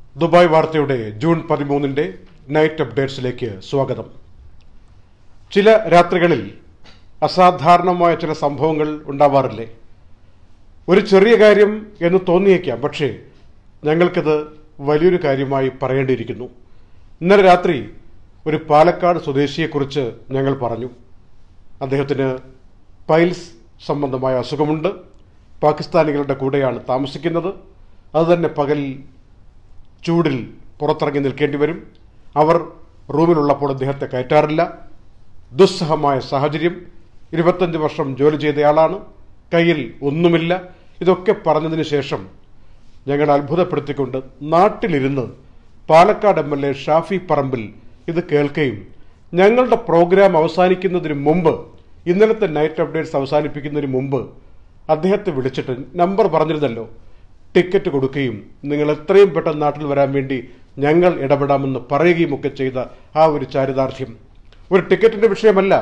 Dubai വാർത്തയുടെ June പതിമൂന്നിന്റെ night അപ്ഡേറ്റ്സിലേക്ക് സ്വാഗതം ചില രാത്രികളിൽ അസാധാരണമായ ചില സംഭവങ്ങൾ ഉണ്ടാവാറില്ലേ ഒരു ചെറിയ കാര്യം എന്ന് തോന്നിയേക്കാം പക്ഷേ ഞങ്ങൾക്കത് വലിയൊരു കാര്യമായി പറയേണ്ടിയിരിക്കുന്നു ഇന്നലെ രാത്രി ഒരു പാലക്കാട് സ്വദേശിയെക്കുറിച്ച് ഞങ്ങൾ പറഞ്ഞു അദ്ദേഹത്തിന് പൈൽസ് സംബന്ധമായ അസുഖമുണ്ട് പാകിസ്ഥാനികളുടെ കൂടെയാണ് താമസിക്കുന്നത് അതുതന്നെ പകൽ ചൂടിൽ പുറത്തിറങ്ങി നിൽക്കേണ്ടി വരും അവർ റൂമിലുള്ളപ്പോൾ അദ്ദേഹത്തെ കയറ്റാറില്ല ദുസ്സഹമായ സാഹചര്യം ഇരുപത്തഞ്ച് വർഷം ജോലി ചെയ്തയാളാണ് കയ്യിൽ ഒന്നുമില്ല ഇതൊക്കെ പറഞ്ഞതിന് ശേഷം ഞങ്ങൾ അത്ഭുതപ്പെടുത്തിക്കൊണ്ട് നാട്ടിലിരുന്ന് Palakkad M L A Shafi Parambil ഇത് കേൾക്കുകയും ഞങ്ങളുടെ പ്രോഗ്രാം അവസാനിക്കുന്നതിന് മുമ്പ് ഇന്നലത്തെ നൈറ്റ് അപ്ഡേറ്റ്സ് അവസാനിപ്പിക്കുന്നതിന് മുമ്പ് അദ്ദേഹത്തെ വിളിച്ചിട്ട് നമ്പർ പറഞ്ഞിരുന്നല്ലോ ടിക്കറ്റ് കൊടുക്കുകയും നിങ്ങൾ എത്രയും പെട്ടെന്ന് നാട്ടിൽ വരാൻ വേണ്ടി ഞങ്ങൾ ഇടപെടാമെന്ന് പറയുകയും ഒക്കെ ചെയ്ത ആ ഒരു ചാരിതാർത്ഥ്യം ഒരു ടിക്കറ്റിന്റെ വിഷയമല്ല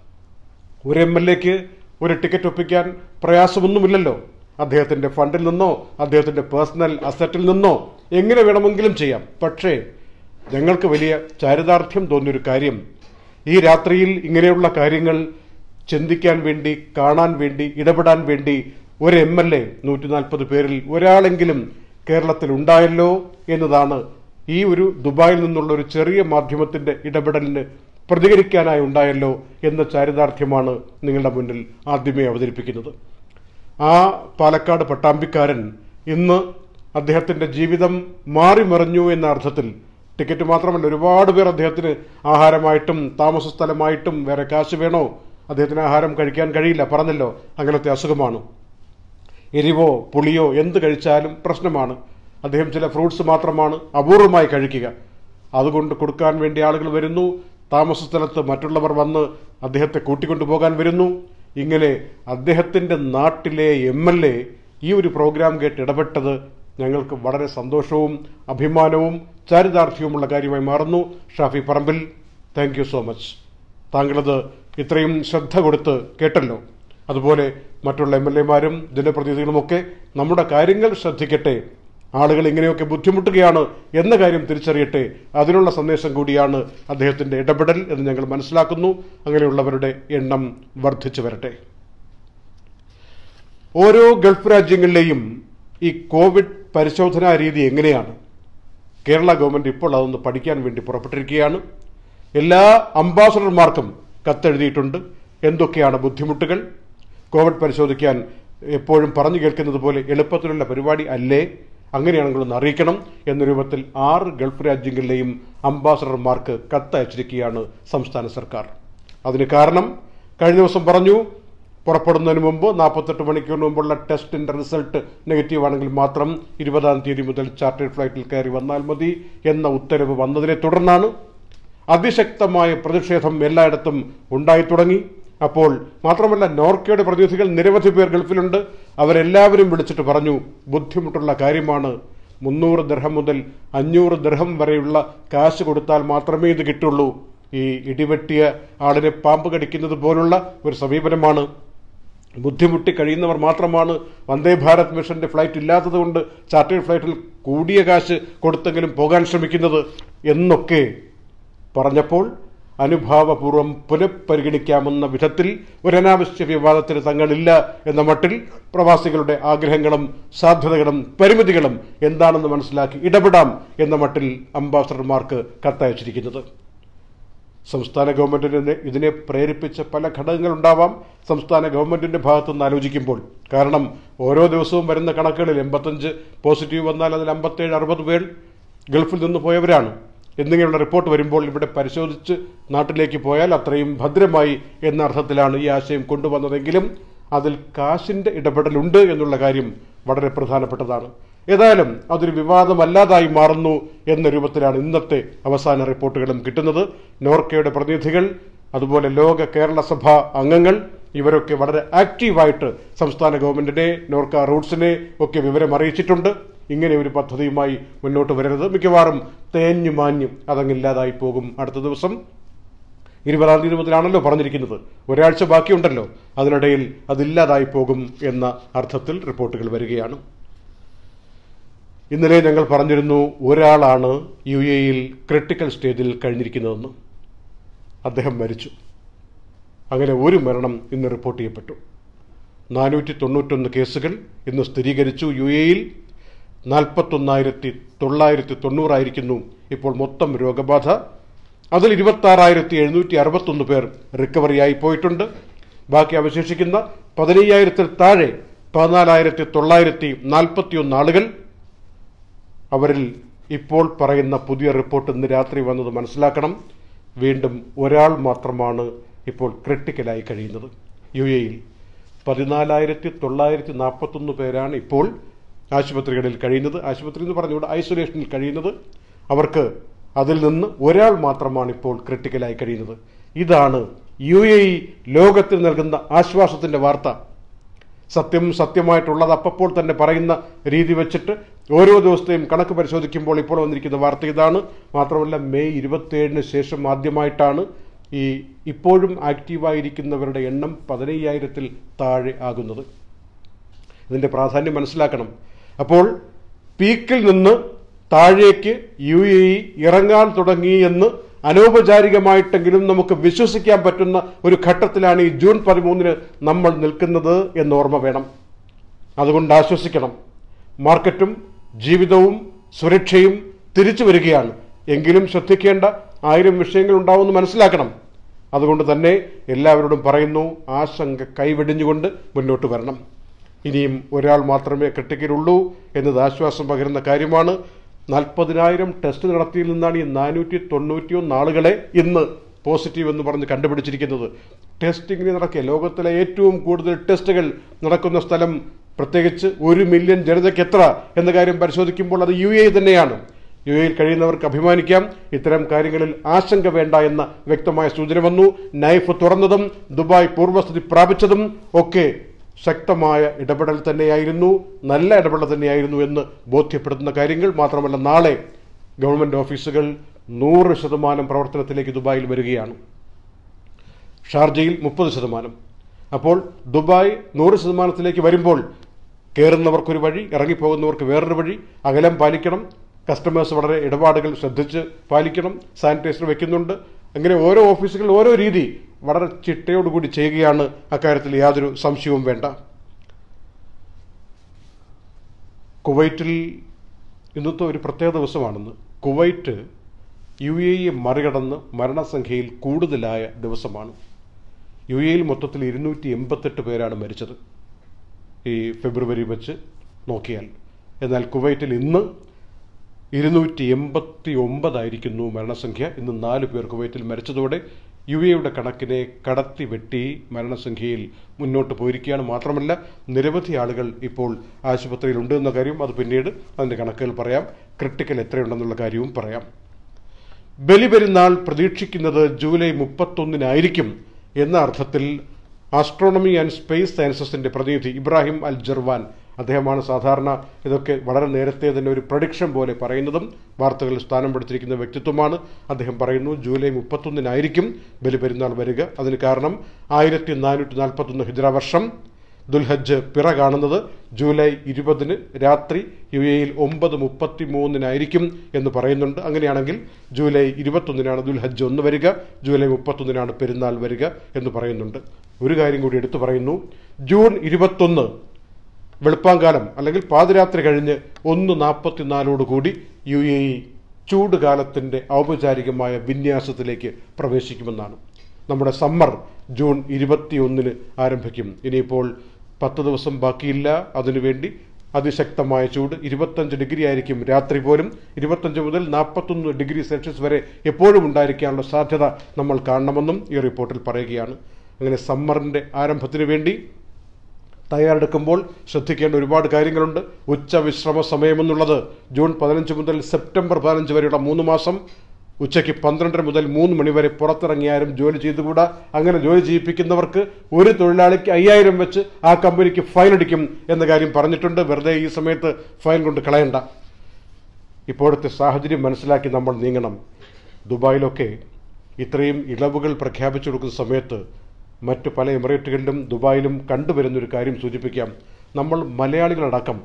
ഒരു എം എൽ എക്ക് ഒരു ടിക്കറ്റ് ഒപ്പിക്കാൻ പ്രയാസമൊന്നുമില്ലല്ലോ അദ്ദേഹത്തിന്റെ ഫണ്ടിൽ നിന്നോ അദ്ദേഹത്തിന്റെ പേഴ്സണൽ അസറ്റിൽ നിന്നോ എങ്ങനെ വേണമെങ്കിലും ചെയ്യാം പക്ഷേ ഞങ്ങൾക്ക് വലിയ ചാരിതാർത്ഥ്യം തോന്നിയൊരു കാര്യം ഈ രാത്രിയിൽ ഇങ്ങനെയുള്ള കാര്യങ്ങൾ ചിന്തിക്കാൻ വേണ്ടി കാണാൻ വേണ്ടി ഇടപെടാൻ വേണ്ടി ഒരു എം എൽ എ നൂറ്റി നാൽപ്പത് പേരിൽ ഒരാളെങ്കിലും കേരളത്തിൽ ഉണ്ടായല്ലോ എന്നതാണ് ഈ ഒരു ദുബായിൽ നിന്നുള്ള ഒരു ചെറിയ മാധ്യമത്തിന്റെ ഇടപെടലിന് പ്രതികരിക്കാനായി ഉണ്ടായല്ലോ എന്ന ചാരിതാർത്ഥ്യമാണ് നിങ്ങളുടെ മുന്നിൽ ആദ്യമേ അവതരിപ്പിക്കുന്നത് ആ പാലക്കാട് പട്ടാമ്പിക്കാരൻ ഇന്ന് അദ്ദേഹത്തിന്റെ ജീവിതം മാറിമറിഞ്ഞു എന്ന അർത്ഥത്തിൽ ടിക്കറ്റ് മാത്രമല്ല ഒരുപാട് പേർ അദ്ദേഹത്തിന് ആഹാരമായിട്ടും താമസ സ്ഥലമായിട്ടും വേറെ കാശ് വേണോ അദ്ദേഹത്തിന് ആഹാരം കഴിക്കാൻ കഴിയില്ല പറഞ്ഞല്ലോ അങ്ങനത്തെ അസുഖമാണ് എരിവോ പുളിയോ എന്ത് കഴിച്ചാലും പ്രശ്നമാണ് അദ്ദേഹം ചില ഫ്രൂട്ട്സ് മാത്രമാണ് അപൂർവമായി കഴിക്കുക അതുകൊണ്ട് കൊടുക്കാൻ വേണ്ടി ആളുകൾ വരുന്നു താമസ സ്ഥലത്ത് മറ്റുള്ളവർ വന്ന് അദ്ദേഹത്തെ കൂട്ടിക്കൊണ്ടുപോകാൻ വരുന്നു ഇങ്ങനെ അദ്ദേഹത്തിന്റെ നാട്ടിലെ എം എൽ എ ഈ ഒരു പ്രോഗ്രാം കേട്ട് ഇടപെട്ടത് ഞങ്ങൾക്ക് വളരെ സന്തോഷവും അഭിമാനവും ചാരിതാർത്ഥ്യവുമുള്ള കാര്യമായി മാറുന്നു Shafi Parambil thank you so much താങ്കളത് ഇത്രയും ശ്രദ്ധ കൊടുത്ത് കേട്ടല്ലോ അതുപോലെ മറ്റുള്ള എം എൽ എമാരും ജനപ്രതിനിധികളുമൊക്കെ നമ്മുടെ കാര്യങ്ങൾ ശ്രദ്ധിക്കട്ടെ ആളുകൾ ഇങ്ങനെയൊക്കെ ബുദ്ധിമുട്ടുകയാണ് എന്ന കാര്യം തിരിച്ചറിയട്ടെ അതിനുള്ള സന്ദേശം കൂടിയാണ് അദ്ദേഹത്തിന്റെ ഇടപെടൽ എന്ന് ഞങ്ങൾ മനസ്സിലാക്കുന്നു അങ്ങനെയുള്ളവരുടെ എണ്ണം വർദ്ധിച്ചു വരട്ടെ ഓരോ ഗൾഫ് രാജ്യങ്ങളിലെയും ഈ കോവിഡ് പരിശോധനാ രീതി എങ്ങനെയാണ് കേരള ഗവൺമെന്റ് ഇപ്പോൾ അതൊന്ന് പഠിക്കാൻ വേണ്ടി പുറപ്പെട്ടിരിക്കുകയാണ് എല്ലാ അംബാസഡർമാർക്കും കത്തെഴുതിയിട്ടുണ്ട് എന്തൊക്കെയാണ് ബുദ്ധിമുട്ടുകൾ കോവിഡ് പരിശോധിക്കാൻ എപ്പോഴും പറഞ്ഞു കേൾക്കുന്നത് പോലെ എളുപ്പത്തിലുള്ള പരിപാടി അല്ലേ അങ്ങനെയാണെങ്കിൽ ഒന്ന് അറിയിക്കണം എന്ന രൂപത്തിൽ ആറ് ഗൾഫ് രാജ്യങ്ങളിലെയും അംബാസഡർമാർക്ക് കത്തയച്ചിരിക്കുകയാണ് സംസ്ഥാന സർക്കാർ അതിന് കാരണം കഴിഞ്ഞ ദിവസം പറഞ്ഞു പുറപ്പെടുന്നതിന് മുമ്പ് നാൽപ്പത്തെട്ട് മണിക്കൂറിന് മുമ്പുള്ള ടെസ്റ്റിന്റെ റിസൾട്ട് നെഗറ്റീവ് ആണെങ്കിൽ മാത്രം ഇരുപതാം തീയതി മുതൽ ചാർട്ടേഡ് ഫ്ലൈറ്റിൽ കയറി വന്നാൽ മതി എന്ന ഉത്തരവ് വന്നതിനെ തുടർന്നാണ് അതിശക്തമായ പ്രതിഷേധം എല്ലായിടത്തും ഉണ്ടായി തുടങ്ങി അപ്പോൾ മാത്രമല്ല നോർക്കയുടെ പ്രതിനിധികൾ നിരവധി പേർ ഗൾഫിലുണ്ട് അവരെല്ലാവരും വിളിച്ചിട്ട് പറഞ്ഞു ബുദ്ധിമുട്ടുള്ള കാര്യമാണ് മുന്നൂറ് ദർഹം മുതൽ അഞ്ഞൂറ് ദർഹം വരെയുള്ള കാശ് കൊടുത്താൽ മാത്രമേ ഇത് കിട്ടുള്ളൂ ഈ ഇടിവെട്ടിയ ആളിനെ പാമ്പ് കടിക്കുന്നത് പോലുള്ള ഒരു സമീപനമാണ് ബുദ്ധിമുട്ടി കഴിയുന്നവർ മാത്രമാണ് വന്ദേ ഭാരത് മിഷന്റെ ഫ്ലൈറ്റ് ഇല്ലാത്തതുകൊണ്ട് ചാർട്ടേഡ് ഫ്ലൈറ്റിൽ കൂടിയ കാശ് കൊടുത്തെങ്കിലും പോകാൻ ശ്രമിക്കുന്നത് എന്നൊക്കെ പറഞ്ഞപ്പോൾ അനുഭാവപൂർവ്വം പുനഃപരിഗണിക്കാമെന്ന വിധത്തിൽ ഒരു അനാവശ്യ വിവാദത്തിന് തങ്ങളില്ല എന്ന മട്ടിൽ പ്രവാസികളുടെ ആഗ്രഹങ്ങളും സാധ്യതകളും പരിമിതികളും എന്താണെന്ന് മനസ്സിലാക്കി ഇടപെടാം എന്ന മട്ടിൽ അംബാസഡർമാർക്ക് കത്തയച്ചിരിക്കുന്നത് സംസ്ഥാന ഗവൺമെന്റിന് ഇതിനെ പ്രേരിപ്പിച്ച പല ഘടകങ്ങളുണ്ടാവാം സംസ്ഥാന ഗവൺമെന്റിന്റെ ഭാഗത്തുനിന്ന് ആലോചിക്കുമ്പോൾ കാരണം ഓരോ ദിവസവും വരുന്ന കണക്കുകളിൽ എൺപത്തഞ്ച് പോസിറ്റീവ് വന്നാൽ അതിൽ അമ്പത്തേഴ് അറുപത് പേർ ഗൾഫിൽ നിന്ന് പോയവരാണ് എന്നിങ്ങനെയുള്ള റിപ്പോർട്ട് വരുമ്പോൾ ഇവിടെ പരിശോധിച്ച് നാട്ടിലേക്ക് പോയാൽ അത്രയും ഭദ്രമായി എന്ന അർത്ഥത്തിലാണ് ഈ ആശയം കൊണ്ടുവന്നതെങ്കിലും അതിൽ കാശിന്റെ ഇടപെടലുണ്ട് എന്നുള്ള കാര്യം വളരെ പ്രധാനപ്പെട്ടതാണ് ഏതായാലും അതൊരു വിവാദമല്ലാതായി മാറുന്നു എന്ന രൂപത്തിലാണ് ഇന്നത്തെ അവസാന റിപ്പോർട്ടുകളും കിട്ടുന്നത് നോർക്കയുടെ പ്രതിനിധികൾ അതുപോലെ ലോക കേരള സഭ അംഗങ്ങൾ ഇവരൊക്കെ വളരെ ആക്റ്റീവായിട്ട് സംസ്ഥാന ഗവൺമെന്റിനെ നോർക്ക റൂട്ട്സിനെ ഒക്കെ വിവരം അറിയിച്ചിട്ടുണ്ട് ഇങ്ങനെ ഒരു പദ്ധതിയുമായി മുന്നോട്ട് വരരുത് മിക്കവാറും തേഞ്ഞു മാഞ്ഞു അതങ്ങില്ലാതായി പോകും അടുത്ത ദിവസം ഇരുപതാം തീയതി മുതലാണല്ലോ പറഞ്ഞിരിക്കുന്നത് ഒരാഴ്ച ബാക്കിയുണ്ടല്ലോ അതിനിടയിൽ അതില്ലാതായി പോകും എന്ന അർത്ഥത്തിൽ റിപ്പോർട്ടുകൾ വരികയാണ് ഇന്നലെ ഞങ്ങൾ പറഞ്ഞിരുന്നു ഒരാളാണ് യു എയിൽ ക്രിട്ടിക്കൽ സ്റ്റേജിൽ കഴിഞ്ഞിരിക്കുന്നതെന്ന് അദ്ദേഹം മരിച്ചു അങ്ങനെ ഒരു മരണം ഇന്ന് റിപ്പോർട്ട് ചെയ്യപ്പെട്ടു നാനൂറ്റി തൊണ്ണൂറ്റൊന്ന് കേസുകൾ ഇന്ന് സ്ഥിരീകരിച്ചു യു എയിൽ നാൽപ്പത്തൊന്നായിരത്തി തൊള്ളായിരത്തി തൊണ്ണൂറായിരിക്കുന്നു ഇപ്പോൾ മൊത്തം രോഗബാധ അതിൽ ഇരുപത്താറായിരത്തി എഴുന്നൂറ്റി അറുപത്തൊന്ന് പേർ റിക്കവറിയായി പോയിട്ടുണ്ട് ബാക്കി അവശേഷിക്കുന്ന പതിനയ്യായിരത്തിൽ താഴെ പതിനാലായിരത്തി തൊള്ളായിരത്തി നാൽപ്പത്തിയൊന്ന് ആളുകൾ അവരിൽ ഇപ്പോൾ പറയുന്ന പുതിയ റിപ്പോർട്ട് ഇന്ന് രാത്രി വന്നത് മനസ്സിലാക്കണം വീണ്ടും ഒരാൾ മാത്രമാണ് ഇപ്പോൾ ക്രിട്ടിക്കലായി കഴിയുന്നത് യു എയിൽ പതിനാലായിരത്തി തൊള്ളായിരത്തി നാൽപ്പത്തൊന്ന് പേരാണ് ഇപ്പോൾ ആശുപത്രികളിൽ കഴിയുന്നത് ആശുപത്രി എന്ന് പറഞ്ഞുകൊണ്ട് ഐസൊലേഷനിൽ കഴിയുന്നത് അവർക്ക് അതിൽ നിന്ന് ഒരാൾ മാത്രമാണ് ഇപ്പോൾ ക്രിട്ടിക്കലായി കഴിയുന്നത് ഇതാണ് യു എ ഇ ലോകത്തിന് നൽകുന്ന ആശ്വാസത്തിന്റെ വാർത്ത സത്യം സത്യമായിട്ടുള്ളത് അപ്പോൾ തന്നെ പറയുന്ന രീതി വെച്ചിട്ട് ഓരോ ദിവസത്തെയും കണക്ക് പരിശോധിക്കുമ്പോൾ ഇപ്പോൾ വന്നിരിക്കുന്ന വാർത്ത ഇതാണ് മാത്രമല്ല മെയ് ഇരുപത്തിയേഴിന് ശേഷം ആദ്യമായിട്ടാണ് ഈ ഇപ്പോഴും ആക്റ്റീവായിരിക്കുന്നവരുടെ എണ്ണം പതിനയ്യായിരത്തിൽ താഴെ ആകുന്നത് ഇതിൻ്റെ പ്രാധാന്യം മനസ്സിലാക്കണം അപ്പോൾ പീക്കിൽ നിന്ന് താഴേക്ക് യു എ ഇ ഇറങ്ങാൻ തുടങ്ങി എന്ന് അനൗപചാരികമായിട്ടെങ്കിലും നമുക്ക് വിശ്വസിക്കാൻ പറ്റുന്ന ഒരു ഘട്ടത്തിലാണ് ഈ ജൂൺ പതിമൂന്നിന് നമ്മൾ നിൽക്കുന്നത് എന്ന് ഓർമ്മ വേണം അതുകൊണ്ട് ആശ്വസിക്കണം മാർക്കറ്റും ജീവിതവും സുരക്ഷയും തിരിച്ചു വരികയാണ് എങ്കിലും ശ്രദ്ധിക്കേണ്ട ആയിരം വിഷയങ്ങൾ ഉണ്ടാവുമെന്ന് മനസ്സിലാക്കണം അതുകൊണ്ട് തന്നെ എല്ലാവരോടും പറയുന്നു ആശങ്ക കൈവെടിഞ്ഞുകൊണ്ട് മുന്നോട്ട് വരണം ഇനിയും ഒരാൾ മാത്രമേ ക്രിട്ടിക്കലുള്ളൂ എന്നത് ആശ്വാസം പകരുന്ന കാര്യമാണ് നാൽപ്പതിനായിരം ടെസ്റ്റ് നടത്തിയിൽ നിന്നാണ് ഈ നാനൂറ്റി തൊണ്ണൂറ്റിയൊന്ന് ആളുകളെ ഇന്ന് പോസിറ്റീവ് എന്ന് പറഞ്ഞ് കണ്ടുപിടിച്ചിരിക്കുന്നത് ടെസ്റ്റിംഗിന് നടക്കുക ലോകത്തിലെ ഏറ്റവും കൂടുതൽ ടെസ്റ്റുകൾ നടക്കുന്ന സ്ഥലം പ്രത്യേകിച്ച് ഒരു മില്യൺ ജനതയ്ക്ക് എത്ര എന്ന കാര്യം പരിശോധിക്കുമ്പോൾ അത് യു എ തന്നെയാണ് യു എയിൽ കഴിയുന്നവർക്ക് അഭിമാനിക്കാം ഇത്തരം കാര്യങ്ങളിൽ ആശങ്ക വേണ്ട എന്ന വ്യക്തമായ സൂചന വന്നു നൈഫ് തുറന്നതും ദുബായ് പൂർവ്വസ്ഥിതി പ്രാപിച്ചതും ഒക്കെ ശക്തമായ ഇടപെടൽ തന്നെയായിരുന്നു നല്ല ഇടപെടൽ തന്നെയായിരുന്നു എന്ന് ബോധ്യപ്പെടുത്തുന്ന കാര്യങ്ങൾ മാത്രമല്ല നാളെ ഗവൺമെന്റ് ഓഫീസുകൾ നൂറ് ശതമാനം പ്രവർത്തനത്തിലേക്ക് ദുബായിൽ വരികയാണ് ഷാർജയിൽ മുപ്പത് ശതമാനം അപ്പോൾ ദുബായ് നൂറ് ശതമാനത്തിലേക്ക് വരുമ്പോൾ കയറുന്നവർക്കൊരു വഴി ഇറങ്ങിപ്പോകുന്നവർക്ക് വേറൊരു വഴി അകലം പാലിക്കണം കസ്റ്റമേഴ്സ് വളരെ ഇടപാടുകൾ ശ്രദ്ധിച്ച് പാലിക്കണം സാനിറ്റൈസർ വെക്കുന്നുണ്ട് അങ്ങനെ ഓരോ ഓഫീസുകൾ ഓരോ രീതി വളരെ ചിട്ടയോടുകൂടി ചെയ്യുകയാണ് അക്കാര്യത്തിൽ യാതൊരു സംശയവും വേണ്ട കുവൈറ്റിൽ ഇന്നത്തെ ഒരു പ്രത്യേക ദിവസമാണെന്ന് കുവൈറ്റ് യു എ ഇ മറികടന്ന് മരണസംഖ്യയിൽ കൂടുതലായ ദിവസമാണ് യു എയിൽ മൊത്തത്തിൽ ഇരുന്നൂറ്റി എൺപത്തെട്ട് പേരാണ് മരിച്ചത് ഈ ഫെബ്രുവരി വെച്ച് നോക്കിയാൽ എന്നാൽ കുവൈറ്റിൽ ഇന്ന് ഇരുന്നൂറ്റി എൺപത്തി ഒമ്പതായിരിക്കുന്നു മരണസംഖ്യ ഇന്ന് നാല് പേർ കുവൈറ്റിൽ മരിച്ചതോടെ യു എയുടെ കണക്കിനെ കടത്തി വെട്ടി മരണസംഖ്യയിൽ മുന്നോട്ട് പോയിരിക്കുകയാണ് മാത്രമല്ല നിരവധി ആളുകൾ ഇപ്പോൾ ആശുപത്രിയിലുണ്ട് എന്ന കാര്യം അത് പിന്നീട് അതിൻ്റെ കണക്കുകൾ പറയാം ക്രിട്ടിക്കൽ എത്രയുണ്ടെന്നുള്ള കാര്യവും പറയാം ബലിപെരുന്നാൾ പ്രതീക്ഷിക്കുന്നത് ജൂലൈ മുപ്പത്തൊന്നിനായിരിക്കും എന്ന അർത്ഥത്തിൽ ആസ്ട്രോണമി ആൻഡ് സ്പേസ് സയൻസസിന്റെ പ്രതിനിധി ഇബ്രാഹിം അൽ ജർവാൻ അദ്ദേഹമാണ് സാധാരണ ഇതൊക്കെ വളരെ നേരത്തെ തന്നെ ഒരു പ്രഡിക്ഷൻ പോലെ പറയുന്നതും വാർത്തകളിൽ സ്ഥാനം പിടിച്ചിരിക്കുന്ന വ്യക്തിത്വമാണ് അദ്ദേഹം പറയുന്നു ജൂലൈ മുപ്പത്തൊന്നിനായിരിക്കും ബലിപെരുന്നാൾ വരിക അതിന് കാരണം ആയിരത്തി നാനൂറ്റി നാൽപ്പത്തൊന്ന് ഹിജറ വർഷം ദുൽഹജ്ജ് പിറ കാണുന്നത് ജൂലൈ ഇരുപതിന് രാത്രി യു എയിൽ ഒമ്പത് മുപ്പത്തി മൂന്നിനായിരിക്കും എന്ന് പറയുന്നുണ്ട് അങ്ങനെയാണെങ്കിൽ ജൂലൈ ഇരുപത്തൊന്നിനാണ് ദുൽഹജ്ജ് ഒന്ന് വരിക ജൂലൈ മുപ്പത്തൊന്നിനാണ് പെരുന്നാൾ വരിക എന്ന് പറയുന്നുണ്ട് ഒരു കാര്യം കൂടി എടുത്തു പറയുന്നു ജൂൺ ഇരുപത്തൊന്ന് വെളുപ്പാങ്കാലം അല്ലെങ്കിൽ പാതിരാത്രി കഴിഞ്ഞ് ഒന്ന് നാൽപ്പത്തിനാലോടുകൂടി യു എ ഇ ചൂട് കാലത്തിൻ്റെ ഔപചാരികമായ വിന്യാസത്തിലേക്ക് പ്രവേശിക്കുമെന്നാണ് നമ്മുടെ സമ്മർ ജൂൺ ഇരുപത്തിയൊന്നിന് ആരംഭിക്കും ഇനിയിപ്പോൾ പത്ത് ദിവസം ബാക്കിയില്ല അതിനുവേണ്ടി അതിശക്തമായ ചൂട് ഇരുപത്തഞ്ച് ഡിഗ്രി ആയിരിക്കും രാത്രി പോലും ഇരുപത്തഞ്ച് മുതൽ നാൽപ്പത്തൊന്ന് ഡിഗ്രി സെൽഷ്യസ് വരെ എപ്പോഴും ഉണ്ടായിരിക്കാനുള്ള സാധ്യത നമ്മൾ കാണണമെന്നും ഈ റിപ്പോർട്ടിൽ പറയുകയാണ് അങ്ങനെ സമ്മറിൻ്റെ ആരംഭത്തിന് വേണ്ടി തയ്യാറെടുക്കുമ്പോൾ ശ്രദ്ധിക്കേണ്ട ഒരുപാട് കാര്യങ്ങളുണ്ട് ഉച്ച വിശ്രമ സമയമെന്നുള്ളത് ജൂൺ പതിനഞ്ച് മുതൽ സെപ്റ്റംബർ പതിനഞ്ച് വരെയുള്ള മൂന്ന് മാസം ഉച്ചയ്ക്ക് പന്ത്രണ്ടര മുതൽ മൂന്ന് മണിവരെ പുറത്തിറങ്ങിയാലും ജോലി ചെയ്തുകൂടാ അങ്ങനെ ജോലി ചെയ്യിപ്പിക്കുന്നവർക്ക് ഒരു തൊഴിലാളിക്ക് അയ്യായിരം വെച്ച് ആ കമ്പനിക്ക് ഫൈൻ അടിക്കും എന്ന കാര്യം പറഞ്ഞിട്ടുണ്ട് വെറുതെ ഈ സമയത്ത് ഫൈൻ കൊണ്ട് കളയണ്ട ഇപ്പോഴത്തെ സാഹചര്യം മനസ്സിലാക്കി നമ്മൾ നീങ്ങണം ദുബായിലൊക്കെ ഇത്രയും ഇളവുകൾ പ്രഖ്യാപിച്ചു കൊടുക്കുന്ന സമയത്ത് മറ്റു പല എമിറേറ്റുകളിലും ദുബായിലും കണ്ടുവരുന്നൊരു കാര്യം സൂചിപ്പിക്കാം നമ്മൾ മലയാളികളടക്കം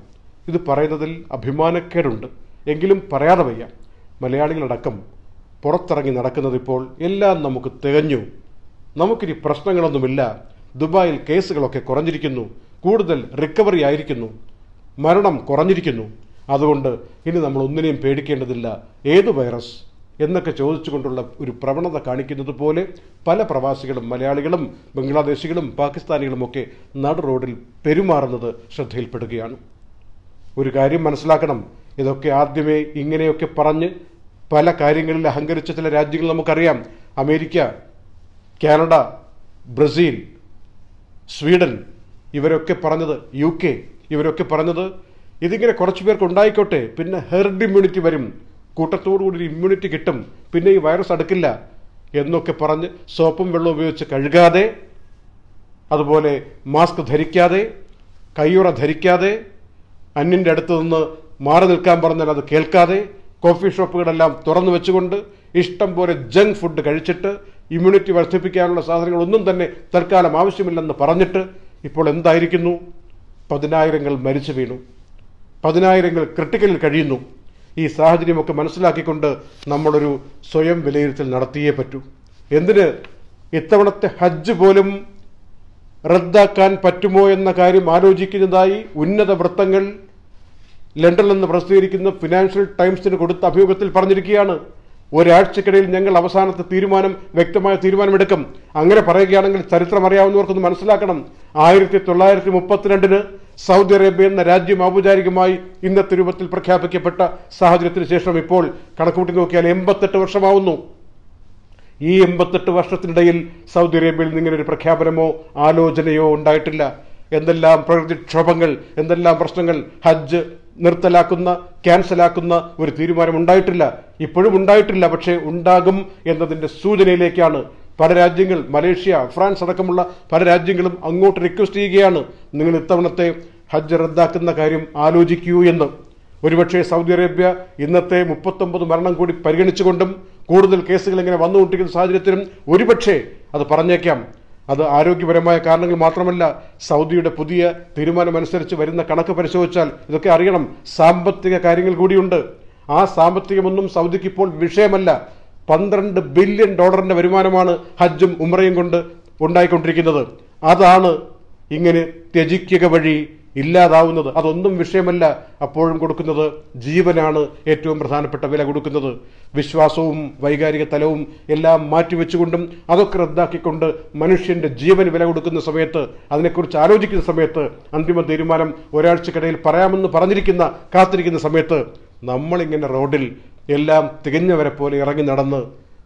ഇത് പറയുന്നതിൽ അഭിമാനക്കേടുണ്ട് എങ്കിലും പറയാതെ വയ്യ മലയാളികളടക്കം പുറത്തിറങ്ങി നടക്കുന്നത് ഇപ്പോൾ എല്ലാം നമുക്ക് തികഞ്ഞു നമുക്കിനി പ്രശ്നങ്ങളൊന്നുമില്ല ദുബായിൽ കേസുകളൊക്കെ കുറഞ്ഞിരിക്കുന്നു കൂടുതൽ റിക്കവറി ആയിരിക്കുന്നു മരണം കുറഞ്ഞിരിക്കുന്നു അതുകൊണ്ട് ഇനി നമ്മൾ ഒന്നിനെയും പേടിക്കേണ്ടതില്ല ഏത് വൈറസ് എന്നൊക്കെ ചോദിച്ചുകൊണ്ടുള്ള ഒരു പ്രവണത കാണിക്കുന്നത് പോലെ പല പ്രവാസികളും മലയാളികളും ബംഗ്ലാദേശികളും പാകിസ്ഥാനികളുമൊക്കെ നട റോഡിൽ പെരുമാറുന്നത് ശ്രദ്ധയിൽപ്പെടുകയാണ് ഒരു കാര്യം മനസ്സിലാക്കണം ഇതൊക്കെ ആദ്യമേ ഇങ്ങനെയൊക്കെ പറഞ്ഞ് പല കാര്യങ്ങളിൽ അഹങ്കരിച്ച ചില രാജ്യങ്ങൾ നമുക്കറിയാം അമേരിക്ക കാനഡ ബ്രസീൽ സ്വീഡൻ ഇവരൊക്കെ പറഞ്ഞത് യു കെ ഇവരൊക്കെ പറഞ്ഞത് ഇതിങ്ങനെ കുറച്ച് പേർക്ക് ഉണ്ടായിക്കോട്ടെ പിന്നെ ഹെർഡ് ഇമ്മ്യൂണിറ്റി വരും കൂട്ടത്തോടുകൂടി ഒരു ഇമ്മ്യൂണിറ്റി കിട്ടും പിന്നെ ഈ വൈറസ് അടുക്കില്ല എന്നൊക്കെ പറഞ്ഞ് സോപ്പും വെള്ളവും ഉപയോഗിച്ച് കഴുകാതെ അതുപോലെ മാസ്ക് ധരിക്കാതെ കയ്യുറ ധരിക്കാതെ അന്യൻ്റെ അടുത്ത് നിന്ന് മാറി നിൽക്കാൻ പറഞ്ഞാൽ അത് കേൾക്കാതെ കോഫി ഷോപ്പുകളെല്ലാം തുറന്നു വെച്ചുകൊണ്ട് ഇഷ്ടം പോലെ ജങ്ക് ഫുഡ് കഴിച്ചിട്ട് ഇമ്മ്യൂണിറ്റി വർദ്ധിപ്പിക്കാനുള്ള സാധനങ്ങളൊന്നും തന്നെ തൽക്കാലം ആവശ്യമില്ലെന്ന് പറഞ്ഞിട്ട് ഇപ്പോൾ എന്തായിരിക്കുന്നു പതിനായിരങ്ങൾ മരിച്ചു വീണു പതിനായിരങ്ങൾ ക്രിട്ടിക്കലിൽ കഴിയുന്നു ഈ സാഹചര്യമൊക്കെ മനസ്സിലാക്കിക്കൊണ്ട് നമ്മളൊരു സ്വയം വിലയിരുത്തൽ നടത്തിയേ പറ്റൂ എന്തിന് ഇത്തവണത്തെ ഹജ്ജ് പോലും റദ്ദാക്കാൻ പറ്റുമോ എന്ന കാര്യം ആലോചിക്കുന്നതായി ഉന്നത വൃത്തങ്ങൾ ലണ്ടനിൽ നിന്ന് പ്രസിദ്ധീകരിക്കുന്ന ഫിനാൻഷ്യൽ ടൈംസിന് കൊടുത്ത അഭിമുഖത്തിൽ പറഞ്ഞിരിക്കുകയാണ് ഒരാഴ്ചക്കിടയിൽ ഞങ്ങൾ അവസാനത്തെ തീരുമാനം വ്യക്തമായ തീരുമാനമെടുക്കും അങ്ങനെ പറയുകയാണെങ്കിൽ ചരിത്രം അറിയാവുന്നവർക്കൊന്ന് മനസ്സിലാക്കണം ആയിരത്തി തൊള്ളായിരത്തി മുപ്പത്തിരണ്ടിന് സൗദി അറേബ്യ എന്ന രാജ്യം ഔപചാരികമായി ഇന്നത്തെ രൂപത്തിൽ പ്രഖ്യാപിക്കപ്പെട്ട സാഹചര്യത്തിന് ശേഷം ഇപ്പോൾ കണക്കുകൂട്ടി നോക്കിയാൽ എൺപത്തെട്ട് വർഷമാവുന്നു ഈ എൺപത്തെട്ട് വർഷത്തിനിടയിൽ സൗദി അറേബ്യയിൽ നിന്ന് ഇങ്ങനെ ഒരു പ്രഖ്യാപനമോ ആലോചനയോ ഉണ്ടായിട്ടില്ല എന്തെല്ലാം പ്രകൃതിക്ഷോഭങ്ങൾ എന്തെല്ലാം പ്രശ്നങ്ങൾ ഹജ്ജ് നിർത്തലാക്കുന്ന ക്യാൻസലാക്കുന്ന ഒരു തീരുമാനം ഉണ്ടായിട്ടില്ല ഇപ്പോഴും ഉണ്ടായിട്ടില്ല പക്ഷേ ഉണ്ടാകും എന്നതിന്റെ സൂചനയിലേക്കാണ് പല രാജ്യങ്ങൾ മലേഷ്യ ഫ്രാൻസ് അടക്കമുള്ള പല രാജ്യങ്ങളും അങ്ങോട്ട് റിക്വസ്റ്റ് ചെയ്യുകയാണ് നിങ്ങൾ ഇത്തവണത്തെ ഹജ്ജ് റദ്ദാക്കുന്ന കാര്യം ആലോചിക്കൂ എന്ന് ഒരുപക്ഷെ സൗദി അറേബ്യ ഇന്നത്തെ മുപ്പത്തൊമ്പത് മരണം കൂടി പരിഗണിച്ചുകൊണ്ടും കൂടുതൽ കേസുകൾ ഇങ്ങനെ വന്നുകൊണ്ടിരിക്കുന്ന സാഹചര്യത്തിലും ഒരുപക്ഷെ അത് പറഞ്ഞേക്കാം അത് ആരോഗ്യപരമായ കാരണങ്ങൾ മാത്രമല്ല സൗദിയുടെ പുതിയ തീരുമാനമനുസരിച്ച് വരുന്ന കണക്ക് പരിശോധിച്ചാൽ ഇതൊക്കെ അറിയണം സാമ്പത്തിക കാര്യങ്ങൾ കൂടിയുണ്ട് ആ സാമ്പത്തികമൊന്നും സൗദിക്ക് ഇപ്പോൾ വിഷയമല്ല പന്ത്രണ്ട് ബില്യൺ ഡോളറിന്റെ വരുമാനമാണ് ഹജ്ജും ഉമ്രയും കൊണ്ട് ഉണ്ടായിക്കൊണ്ടിരിക്കുന്നത് അതാണ് ഇങ്ങനെ ത്യജിക്കുക വഴി ഇല്ലാതാവുന്നത് അതൊന്നും വിഷയമല്ല അപ്പോഴും കൊടുക്കുന്നത് ജീവനാണ് ഏറ്റവും പ്രധാനപ്പെട്ട വില കൊടുക്കുന്നത് വിശ്വാസവും വൈകാരിക തലവും എല്ലാം മാറ്റിവെച്ചുകൊണ്ടും അതൊക്കെ റദ്ദാക്കിക്കൊണ്ട് മനുഷ്യന്റെ ജീവന് വില കൊടുക്കുന്ന സമയത്ത് അതിനെക്കുറിച്ച് ആലോചിക്കുന്ന സമയത്ത് അന്തിമ തീരുമാനം ഒരാഴ്ചക്കിടയിൽ പറയാമെന്ന് പറഞ്ഞിരിക്കുന്ന കാത്തിരിക്കുന്ന സമയത്ത് നമ്മളിങ്ങനെ റോഡിൽ എല്ലാം തികഞ്ഞവരെ പോലെ ഇറങ്ങി നടന്ന്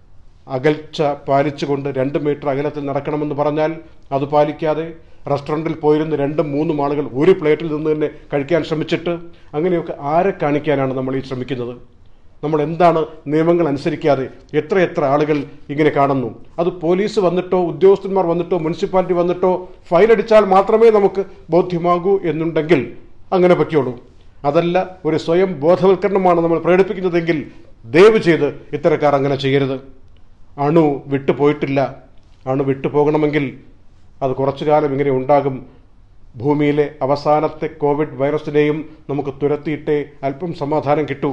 അകൽച്ച പാലിച്ചുകൊണ്ട് രണ്ട് മീറ്റർ അകലത്തിൽ നടക്കണമെന്ന് പറഞ്ഞാൽ അത് പാലിക്കാതെ റെസ്റ്റോറൻറ്റിൽ പോയിരുന്ന് രണ്ടും മൂന്നും ആളുകൾ ഒരു പ്ലേറ്റിൽ നിന്ന് തന്നെ കഴിക്കാൻ ശ്രമിച്ചിട്ട് അങ്ങനെയൊക്കെ ആരെ കാണിക്കാനാണ് നമ്മൾ ഈ ശ്രമിക്കുന്നത് നമ്മൾ എന്താണ് നിയമങ്ങൾ അനുസരിക്കാതെ എത്ര എത്ര ആളുകൾ ഇങ്ങനെ കാണുന്നു അത് പോലീസ് വന്നിട്ടോ ഉദ്യോഗസ്ഥന്മാർ വന്നിട്ടോ മുനിസിപ്പാലിറ്റി വന്നിട്ടോ ഫൈൻ അടിച്ചാൽ മാത്രമേ നമുക്ക് ബോധ്യമാകൂ എന്നുണ്ടെങ്കിൽ അങ്ങനെ പറ്റുള്ളൂ അതല്ല ഒരു സ്വയം ബോധവൽക്കരണമാണ് നമ്മൾ പ്രകടിപ്പിക്കുന്നതെങ്കിൽ ദയവ് ചെയ്ത് ഇത്തരക്കാർ അങ്ങനെ ചെയ്യരുത് അണു വിട്ടുപോയിട്ടില്ല അണു വിട്ടുപോകണമെങ്കിൽ അത് കുറച്ചു കാലം ഇങ്ങനെ ഉണ്ടാകും ഭൂമിയിലെ അവസാനത്തെ കോവിഡ് വൈറസിനെയും നമുക്ക് തുരത്തിയിട്ടേ അല്പം സമാധാനം കിട്ടൂ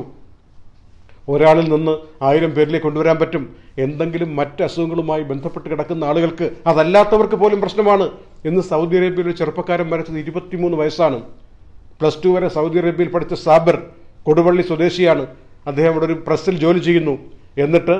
ഒരാളിൽ നിന്ന് ആയിരം പേരിലേക്ക് കൊണ്ടുവരാൻ പറ്റും എന്തെങ്കിലും മറ്റ് അസുഖങ്ങളുമായി ബന്ധപ്പെട്ട് കിടക്കുന്ന ആളുകൾക്ക് അതല്ലാത്തവർക്ക് പോലും പ്രശ്നമാണ് ഇന്ന് സൗദി അറേബ്യയിൽ ഒരു ചെറുപ്പക്കാരൻ മരിച്ചത് ഇരുപത്തിമൂന്ന് വയസ്സാണ് പ്ലസ് ടു വരെ സൗദി അറേബ്യയിൽ പഠിച്ച സാബർ കൊടുവള്ളി സ്വദേശിയാണ് അദ്ദേഹം ഇവിടെ ഒരു പ്രസ്സിൽ ജോലി ചെയ്യുന്നു എന്നിട്ട്